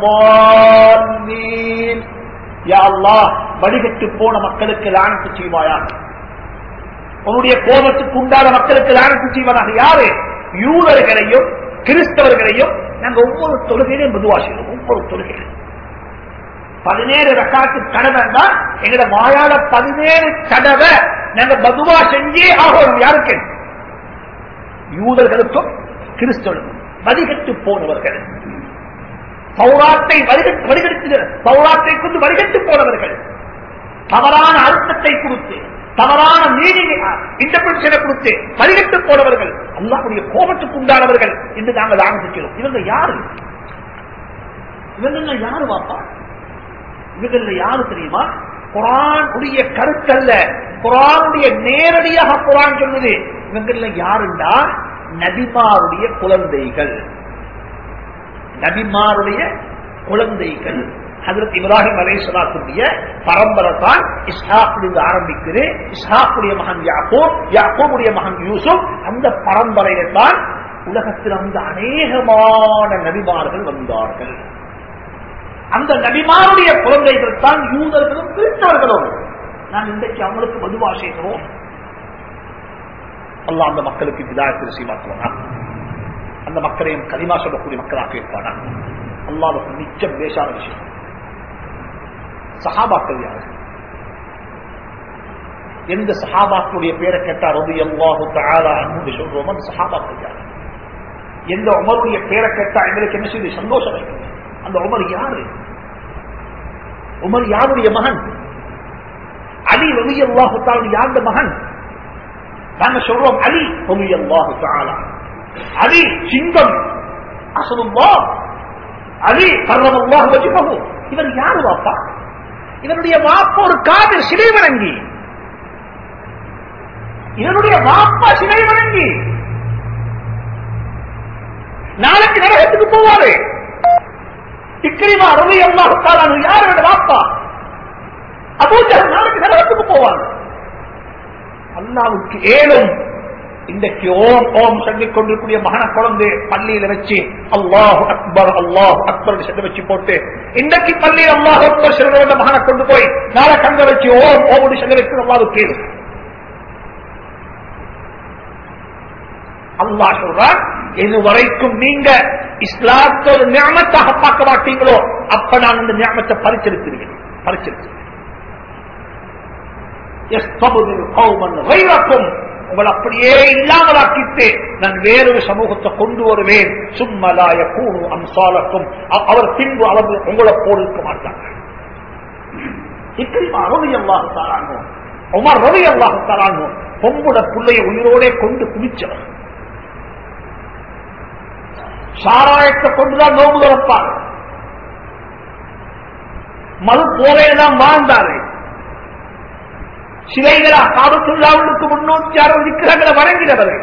யா அல்லாஹ் வடிகட்டு போன மக்களுக்கு லானத்து செய்வாயா உன்னுடைய கோபத்துக்கு உண்டான மக்களுக்கு லானத்து செய்வானாக யாரு யூதர்களையும் கிறிஸ்தவர்களையும் நாங்க ஒவ்வொரு தொழுகையிலும் மெதுவா செய்வோம் ஒவ்வொரு தொழுகையிலும் பதினேழு ரக்காத்து கடமைன்னா எங்கட வாயால பதினேழு தடவை நாங்க பதுவா செஞ்சே ஆகணும் யாருக்கு யூதர்களுக்கும் கிறிஸ்தவனுக்கும் வடிகட்டு போனவர்கள் பௌராத்தை வடிகட்டு பௌராத்தை கொண்டு வடிகட்டு போனவர்கள் தவறான அர்த்தத்தை கொடுத்து தவறான மீனிங் இன்டர்பிரேஷனை கொடுத்து வடிகட்டு போனவர்கள் அல்லாஹ்வுடைய கோபத்துக்கு உண்டானவர்கள் என்று நாங்கள் ஆரம்பிக்கிறோம் இவங்க யாரு இவங்க யாரு வாப்பா இவங்கள யாரு தெரியுமா குரான் உடைய கருத்தல்ல குரானுடைய நேரடியாக குரான் சொல்லுது இவங்கள யாருண்டா நபிமாருடைய குழந்தைகள் நபிமாருடைய குழந்தைகள் ஹதரத் இப்ராஹிம் அலைசலாத்துடைய பரம்பரை தான் இஸ்ஹாக்கிலிருந்து ஆரம்பிக்குது இஸ்ஹாக்குடைய மகன் யாக்கூப் யாக்கூபுடைய மகன் யூசுப் அந்த பரம்பரையில தான் உலகத்தில் வந்து அநேகமான நபிமார்கள் வந்தார்கள் அந்த நபிமாருடைய குழந்தைகள் தான் யூதர்களும் கிறிஸ்தவர்களும் நான் இன்றைக்கு அவங்களுக்கு மதுவா செய்கிறோம் அல்ல அந்த மக்களுக்கு விதாயத்தில் சீமாக்குவானா அந்த மக்களையும் கலிமா சொல்லக்கூடிய மக்களாக இருப்பானா அல்லாவுக்கு நிச்சயம் பேசாத விஷயம் சஹாபாக்கள் யாரு எந்த சஹாபாக்களுடைய பேரை கேட்டா ரவி அல்லாஹு தாலா அன்பு சொல்றோம் அந்த சஹாபாக்கள் யாரு எந்த உமருடைய பேரை கேட்டா எங்களுக்கு என்ன செய்து சந்தோஷம் வைக்கும் அந்த உமர் யாரு உமர் யாருடைய மகன் அலி ரவி அல்லாஹு தாலா யாருடைய மகன் நாங்க சொல்றோம் அலி ரவி அல்லாஹு தாலா அலி சிங்கம் அசனுல்லா அலி கர்ரமல்லாஹு வஜ்ஹஹு இவர் யாரு வாப்பா இவனுடைய வாப்பா ஒரு காதில் சிலை வணங்கி இவனுடைய வாப்பா சிலை வணங்கி நாளைக்கு நரகத்துக்கு போவாரு இக்கிரிமா ரவி அல்லாஹு யாரோட வாப்பா அபூஜர் நாளைக்கு நரகத்துக்கு போவார் அல்லாவுக்கு ஏழும் இன்றைக்கு ஓம் ஓம் சொல்லிக் கொண்டிருக்கூடிய மகன குழந்தை பள்ளியில வச்சு அல்லாஹ் அக்பர் அல்லாஹ் அக்பர் சென்று வச்சு போட்டு இன்றைக்கு பள்ளியில் அல்லாஹ் அக்பர் செல்வத மகனை கொண்டு போய் நாளை கங்க வச்சு ஓம் ஓம் செல்ல வைத்து அல்லாவுக்கு அல்லாஹ் சொல்றார் இது வரைக்கும் நீங்க இஸ்லாத்தோட ஞாபகத்தாக பார்க்க மாட்டீங்களோ அப்ப நான் இந்த ஞாபகத்தை பறிச்சிருக்கிறேன் பறிச்சிருக்கிறேன் உங்கள் அப்படியே இல்லாமலாக்கிட்டு நான் வேறொரு சமூகத்தை கொண்டு வருவேன் சும்மலாய கூணு அம்சாலக்கும் அவர் பின்பு அவர் உங்களை போல் இருக்க மாட்டாங்க இக்கிரிமா ரவி அல்லாஹு தாரானோ உமர் ரவி அல்லாஹு தாரானோ பொம்புட பிள்ளைய உயிரோட கொண்டு குளிச்சவர் சாராயத்தை கொண்டுதான் நோம்பு திறப்பார் மது போலையெல்லாம் வாழ்ந்தாரு சிலைகளா காபத்துள்ளாவுக்கு முன்னூத்தி அறுபது விக்கிரங்களை வணங்கினவர்கள்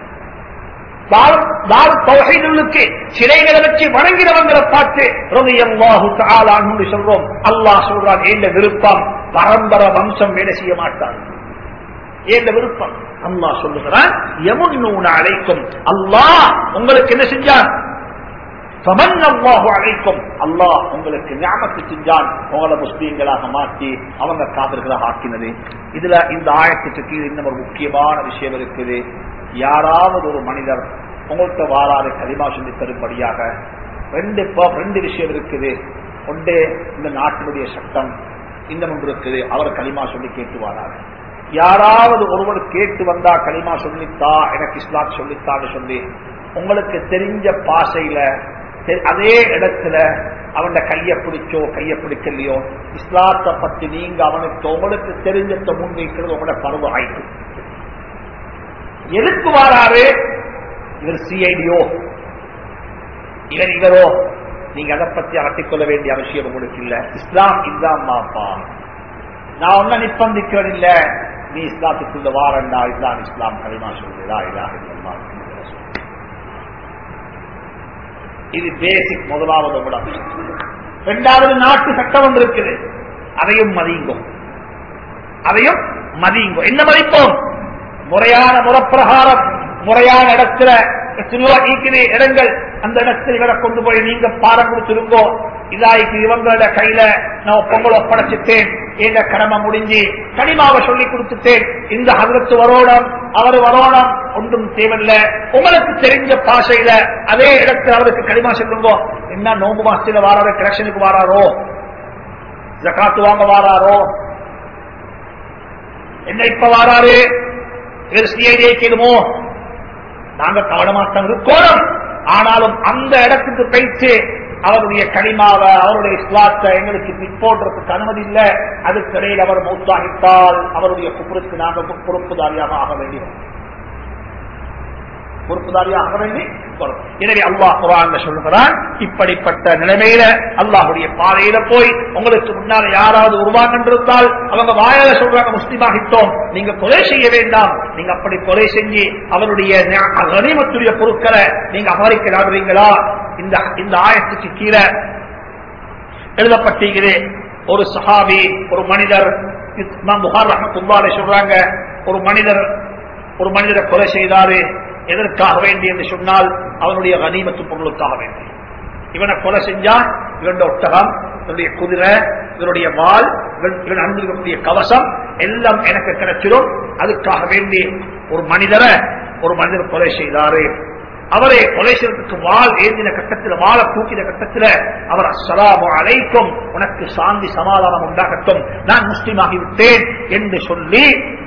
தொகைகளுக்கு சிலைகளை வச்சு வணங்கினவங்களை பார்த்து ரவியல்லாஹு தாலான்னு சொல்றோம் அல்லாஹ் சொல்றான் ஏந்த விருப்பம் பரம்பர வம்சம் வேலை செய்ய மாட்டார் ஏந்த விருப்பம் அல்லாஹ் சொல்லுகிறான் யமுன்னூன அழைக்கும் அல்லாஹ் உங்களுக்கு என்ன செஞ்சான் அழைக்கும் அல்லாஹ் உங்களுக்கு ஞாபகத்து செஞ்சான் உங்களை முஸ்லீம்களாக மாற்றி அவங்க காதல்களாக ஆக்கினது இதுல இந்த ஆயத்துக்கு கீழ் இன்னும் ஒரு முக்கியமான விஷயம் இருக்குது யாராவது ஒரு மனிதர் உங்கள்கிட்ட வாராறு கலிமா சொல்லி தரும்படியாக ரெண்டு ரெண்டு விஷயம் இருக்குது ஒன்று இந்த நாட்டினுடைய சட்டம் இன்னும் ஒன்று இருக்குது அவர் களிமா சொல்லி கேட்டு வாராரு யாராவது ஒருவர் கேட்டு வந்தா களிமா சொல்லித்தா எனக்கு இஸ்லாம் சொல்லித்தான்னு சொல்லி உங்களுக்கு தெரிஞ்ச பாசையில அதே இடத்துல அவன் கைய பிடிச்சோ கைய பிடிக்கலையோ இஸ்லாத்தை பத்தி நீங்க அவனுக்கு உங்களுக்கு தெரிஞ்சத்தை முன்வைக்கிறது உங்களோட பருவம் ஆயிட்டு எதுக்கு வாராரு இவர் சிஐடியோ இவர் இவரோ நீங்க அதை பத்தி அலட்டிக்கொள்ள வேண்டிய அவசியம் உங்களுக்கு இல்ல இஸ்லாம் இதுதான் மாப்பா நான் ஒன்ன நிர்பந்திக்கிறேன் இல்ல நீ இஸ்லாத்துக்குள்ள வாரண்டா இஸ்லாம் இஸ்லாம் கலிமா சொல்லுதா இல்லா இல்லா இது பேசிக் முதலாவது விடம் இரண்டாவது நாட்டு சட்டம் ஒன்று இருக்குது அதையும் மதியுங்கும் அதையும் மதியுங்கும் என்ன மதிப்போம் முறையான முறப்பிரகாரம் முறையான இடத்துல இருக்குது இடங்கள் அந்த இடத்தில் இவரை கொண்டு போய் நீங்க பாடம் கொடுத்துருங்கோ இதாய்க்கு இவங்களோட கையில நான் பொங்கல் ஒப்படைச்சிட்டேன் எங்க கடமை முடிஞ்சு கனிமாவை சொல்லி கொடுத்துட்டேன் இந்த ஹதரத்து வரோடம் அவர் வரோடம் ஒன்றும் தேவையில்ல உங்களுக்கு தெரிஞ்ச பாஷையில அதே இடத்துல அவருக்கு கனிமா சொல்லுங்கோ என்ன நோம்பு மாசத்துல வாராரோ கலெக்ஷனுக்கு வாராரோ ஜக்காத்து வாங்க வாராரோ என்ன இப்ப வாராரு இவர் சிஐடியை கேளுமோ நாங்க கவனமாத்தான் இருக்கோம் ஆனாலும் அந்த இடத்துக்கு போயிட்டு அவருடைய கனிமாவை அவருடைய இஸ்லாத்தை எங்களுக்கு பிற்போடுறதுக்கு அனுமதி இல்லை அதுக்கிடையில் அவர் மௌத்தாகித்தால் அவருடைய குப்புருக்கு நாங்கள் பொறுப்புதாரியாக ஆக வேண்டியது பொறுப்புதாரியாக வேண்டி வரும். எனவே அல்லாஹ் குரான் சொல்லுகிறான் இப்படிப்பட்ட நிலைமையில அல்லாஹுடைய பாதையில போய் உங்களுக்கு முன்னால யாராவது உருவாக்கின்றிருந்தால் அவங்க வாயால சொல்றாங்க முஸ்லிமாகிட்டோம் நீங்க கொலை செய்ய வேண்டாம் நீங்க அப்படி கொலை செஞ்சு அவருடைய கனிமத்துடைய பொருட்களை நீங்க அபகரிக்க நாடுறீங்களா இந்த இந்த ஆயத்துக்கு கீழே எழுதப்பட்டிருக்கிறது ஒரு சஹாபி ஒரு மனிதர் இமாம் புகார் ரஹமத்துல்லாஹி சொல்றாங்க ஒரு மனிதர் ஒரு மனிதரை கொலை செய்தாரு எதற்காக வேண்டி என்று சொன்னால் அவனுடைய கனிமத்து பொருளுக்காக வேண்டி இவனை கொலை செஞ்சா இவனுடைய ஒட்டகம் இவனுடைய குதிரை இவனுடைய வால் இவன் இவன் அணிந்திருக்கக்கூடிய கவசம் எல்லாம் எனக்கு கிடைச்சிடும் அதுக்காக வேண்டி ஒரு மனிதரை ஒரு மனிதர் கொலை செய்தாரு அவரை கொலை செய்வதற்கு வால் ஏந்தின கட்டத்தில் வாழ தூக்கின கட்டத்தில் அவர் அஸ்ஸலாமு அலைக்கும் உனக்கு சாந்தி சமாதானம் உண்டாகட்டும் நான் முஸ்லீம் ஆகிவிட்டேன் என்று சொல்லி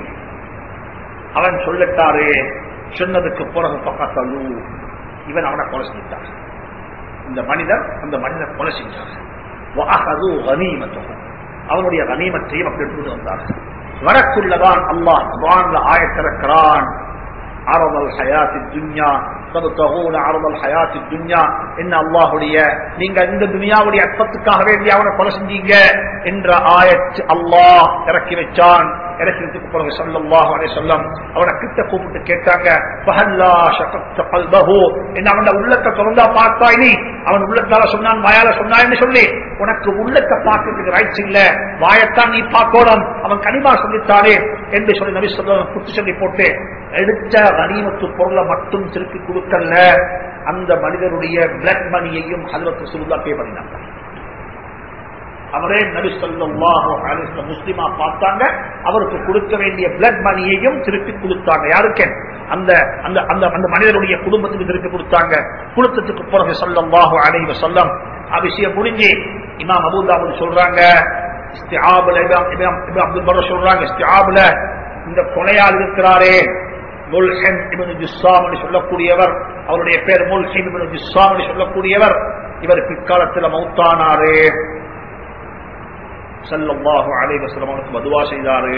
அவன் சொல்லட்டாரு சொன்னதுக்கு பிறகு பக்கத்தல்லு இவன் அவனை கொலை செஞ்சிட்டான் இந்த மனிதர் அந்த மனிதர் கொலை செஞ்சார் வஅஹது கனீமத்துஹு. அவனுடைய கனிமத்தையும் அப்படி எடுத்து வந்தார் வரக்குள்ளதான் அல்லாஹ் குர்ஆன்ல ஆயத்திறக்கிறான் அரபல் ஹயாத்தி துன்யா தபுத்தகூன அரபல் ஹயாத்தி துன்யா என்ன அல்லாஹுடைய நீங்க இந்த துனியாவுடைய அற்பத்துக்காக வேண்டி அவனை கொலை செஞ்சீங்க என்ற ஆயத்து அல்லாஹ் இறக்கி வச்சான் இறக்கிறதுக்கு பிறகு சல்லல்லாஹு அலைஹி வஸல்லம் அவனை கிட்ட கூப்பிட்டு கேட்டாங்க ஃபஹல்லா ஷகத்த கல்பஹு என்ன அவன உள்ளத்தை திறந்தா பார்த்தாய் நீ அவன் உள்ளத்தால சொன்னான் வாயால சொன்னான்னு சொல்லி உனக்கு உள்ளத்தை பார்க்கறதுக்கு ரைட்ஸ் இல்ல வாயத்தான் நீ பார்க்கணும் அவன் கனிமா சொல்லித்தானே என்று சொல்லி நபி சொல்ல குத்து சொல்லி போட்டு எடுத்த கனிமத்து பொருளை மட்டும் திருப்பி கொடுக்கல அந்த மனிதருடைய பிளட் மணியையும் ஹதரத்து சுருதா பே பண்ணினாங்க அவரே நபி சொல்லாஹு அலிஸ்ல முஸ்லிமா பார்த்தாங்க அவருக்கு கொடுக்க வேண்டிய பிளட் மணியையும் திருப்பி கொடுத்தாங்க யாருக்கு அந்த அந்த அந்த அந்த மனிதனுடைய குடும்பத்துக்கு திருப்பி கொடுத்தாங்க கொடுத்ததுக்கு பிறகு சொல்லல்லாஹு அலைவ சொல்லம் விஷயம் முடிஞ்சு இமாம் அபுதாபு சொல்றாங்க இஸ்திஆபுல இமாம் இமாம் இமாம் அப்துல் பர சொல்றாங்க இஸ்திஆபுல இந்த கொலையால் இருக்கிறாரே முல்ஹிம் இப்னு ஜுஸ்ஸாம் என்று சொல்லக்கூடியவர் அவருடைய பேர் முல்ஹிம் இப்னு ஜுஸ்ஸாம் என்று சொல்லக்கூடியவர் இவர் பிற்காலத்தில் மௌத்தானாரே சல்லல்லாஹு அலைஹி வஸல்லம் அவனுக்கு பதுவா செய்தாரு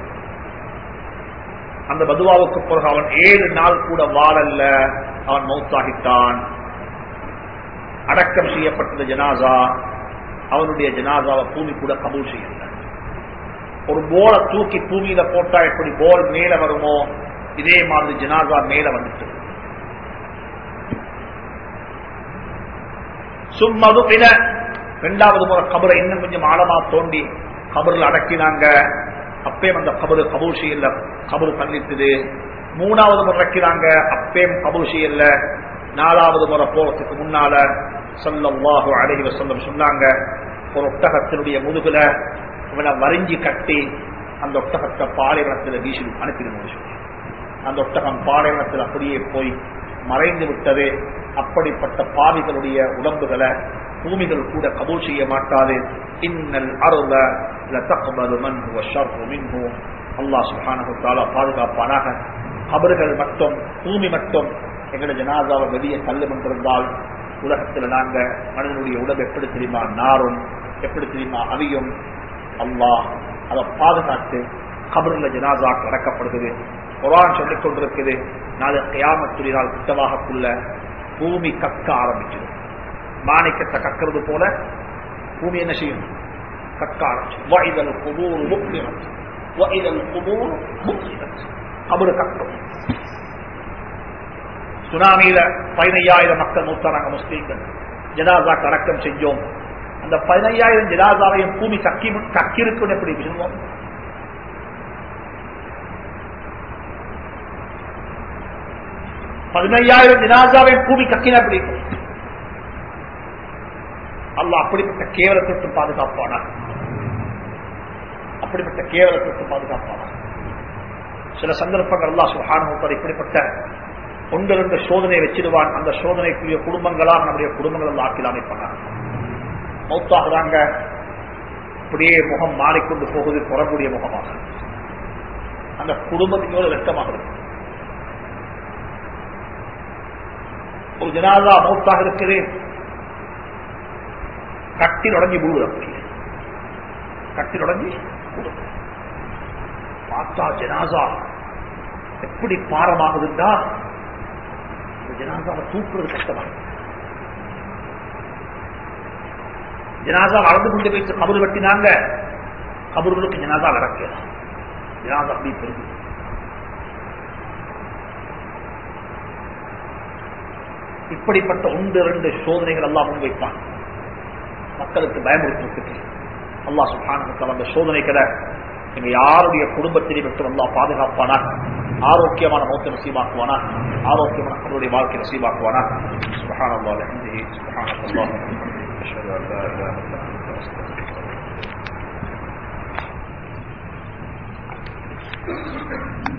அந்த பதுவாவுக்கு பிறகு அவன் ஏழு நாள் கூட வாழல்ல அவன் மௌத்தாகிட்டான் அடக்கம் செய்யப்பட்டது ஜனாசா அவனுடைய ஜனாசாவை பூமி கூட கபூல் செய்யல ஒரு போலை தூக்கி பூமியில போட்டா எப்படி போல் மேல வருமோ இதே மாதிரி ஜனாசா மேல வந்துட்டு சும்மது பின ரெண்டாவது முறை கபரை இன்னும் கொஞ்சம் ஆழமா தோண்டி கபரில் அடக்கினாங்க அப்பேம் அந்த கபரு கபூல் செய்யல கபரு தள்ளிட்டுது மூணாவது முறை அடக்கினாங்க அப்பேம் கபூல் செய்யல நாலாவது முறை போறதுக்கு முன்னால சொல்லவாஹு அழகி வசல்லம் சொன்னாங்க ஒரு ஒட்டகத்தினுடைய முதுகுல இவனை வரிஞ்சி கட்டி அந்த ஒட்டகத்தை பாலைவனத்தில் வீசி அனுப்பிடுவோம் சொல்லி அந்த ஒட்டகம் பாலைவனத்தில் அப்படியே போய் மறைந்து விட்டது அப்படிப்பட்ட பாவிகளுடைய உடம்புகளை பூமிகள் கூட கபூல் செய்ய மாட்டாது இன்னல் அருள லதக்பலு மன் ஹுவ ஷர்ரு மின்ஹு அல்லாஹ் சுப்ஹானஹு தஆலா பாதுகாப்பானாக கபர்கள் மட்டும் பூமி மட்டும் எங்களை ஜனாதாவை வெளியே தள்ளும் என்றிருந்தால் உலகத்தில் நாங்க மனிதனுடைய உடம்பு எப்படி தெரியுமா நாரும் எப்படி தெரியுமா அவியும் அல்லாஹ் அதை பாதுகாத்து கபருள்ள ஜனாதா அடக்கப்படுகிறது குரான் சொல்லிக் கொண்டிருக்குது நாளை கியாமத்துடைய நாள் கிட்டவாகக்குள்ள பூமி கக்க ஆரம்பிச்சது மாணிக்கத்தை கக்கிறது போல பூமி என்ன செய்யும் கக்க ஆரம்பிச்சு வைதல் குபூர் முக்திரத் வைதல் குபூர் முக்திரத் கபரு கக்கும் சுனாமியில பதினையாயிரம் மக்கள் மூத்தானாங்க முஸ்லீம்கள் ஜனாசாக்கு அடக்கம் செஞ்சோம் அந்த பதினையாயிரம் ஜனாசாவையும் பூமி கக்கி கக்கிருக்குன்னு எப்படி சொல்லுவோம் பதினையாயிரம் ஜனாசாவையும் பூமி கக்கின எப்படி அல்ல அப்படிப்பட்ட கேவலத்திற்கு பாதுகாப்பானா அப்படிப்பட்ட கேவலத்திற்கு பாதுகாப்பானா சில சந்தர்ப்பங்கள் அல்லா சுகானுத்தர் இப்படிப்பட்ட ஒன்று ரெண்டு சோதனை வச்சிடுவான் அந்த சோதனைக்குரிய குடும்பங்களாக நம்முடைய குடும்பங்கள் ஆக்கில் அமைப்பாங்க மௌத்தாகிறாங்க அப்படியே முகம் மாறிக்கொண்டு போகுது புறக்கூடிய முகமாக அந்த குடும்பத்துக்கு வெட்டமாக இருக்கு ஒரு ஜனாதா மௌத்தாக இருக்குது கட்டில் உடஞ்சி விழுவுது அப்படி கட்டில் உடஞ்சி விழுவுது. பார்த்தா ஜனாசா எப்படி பாரமாகுதுன்னா இந்த ஜனாசாவை தூக்குறது கஷ்டமா இருக்கு. ஜனாசா வளர்ந்து கொண்டு போய் கபரு வெட்டினாங்க கபர்களுக்கு ஜனாசா நடக்கலாம் ஜனாசா அப்படி பெருகு இப்படிப்பட்ட ஒன்று இரண்டு சோதனைகள் எல்லாம் முன்வைப்பான் மக்களுக்கு பயமுறுத்துறதுக்கு அல்லாஹ் சுப்ஹானஹு அந்த சோதனைகளை எங்க யாருடைய குடும்பத்தினை விட்டு அல்லாஹ் பாதுகாப்பானா ஆரோக்கியமான மௌத்த நசீபாக்குவானா ஆரோக்கியமான அவருடைய வாழ்க்கை நசீபாக்குவானா சுபஹானல்லாஹ் அல்ஹம்துலில்லாஹி சுபஹானல்லாஹ் அஷ்ஹது அன் லா இலாஹா இல்லா அன்த அஸ்தக்ஃபிருக்க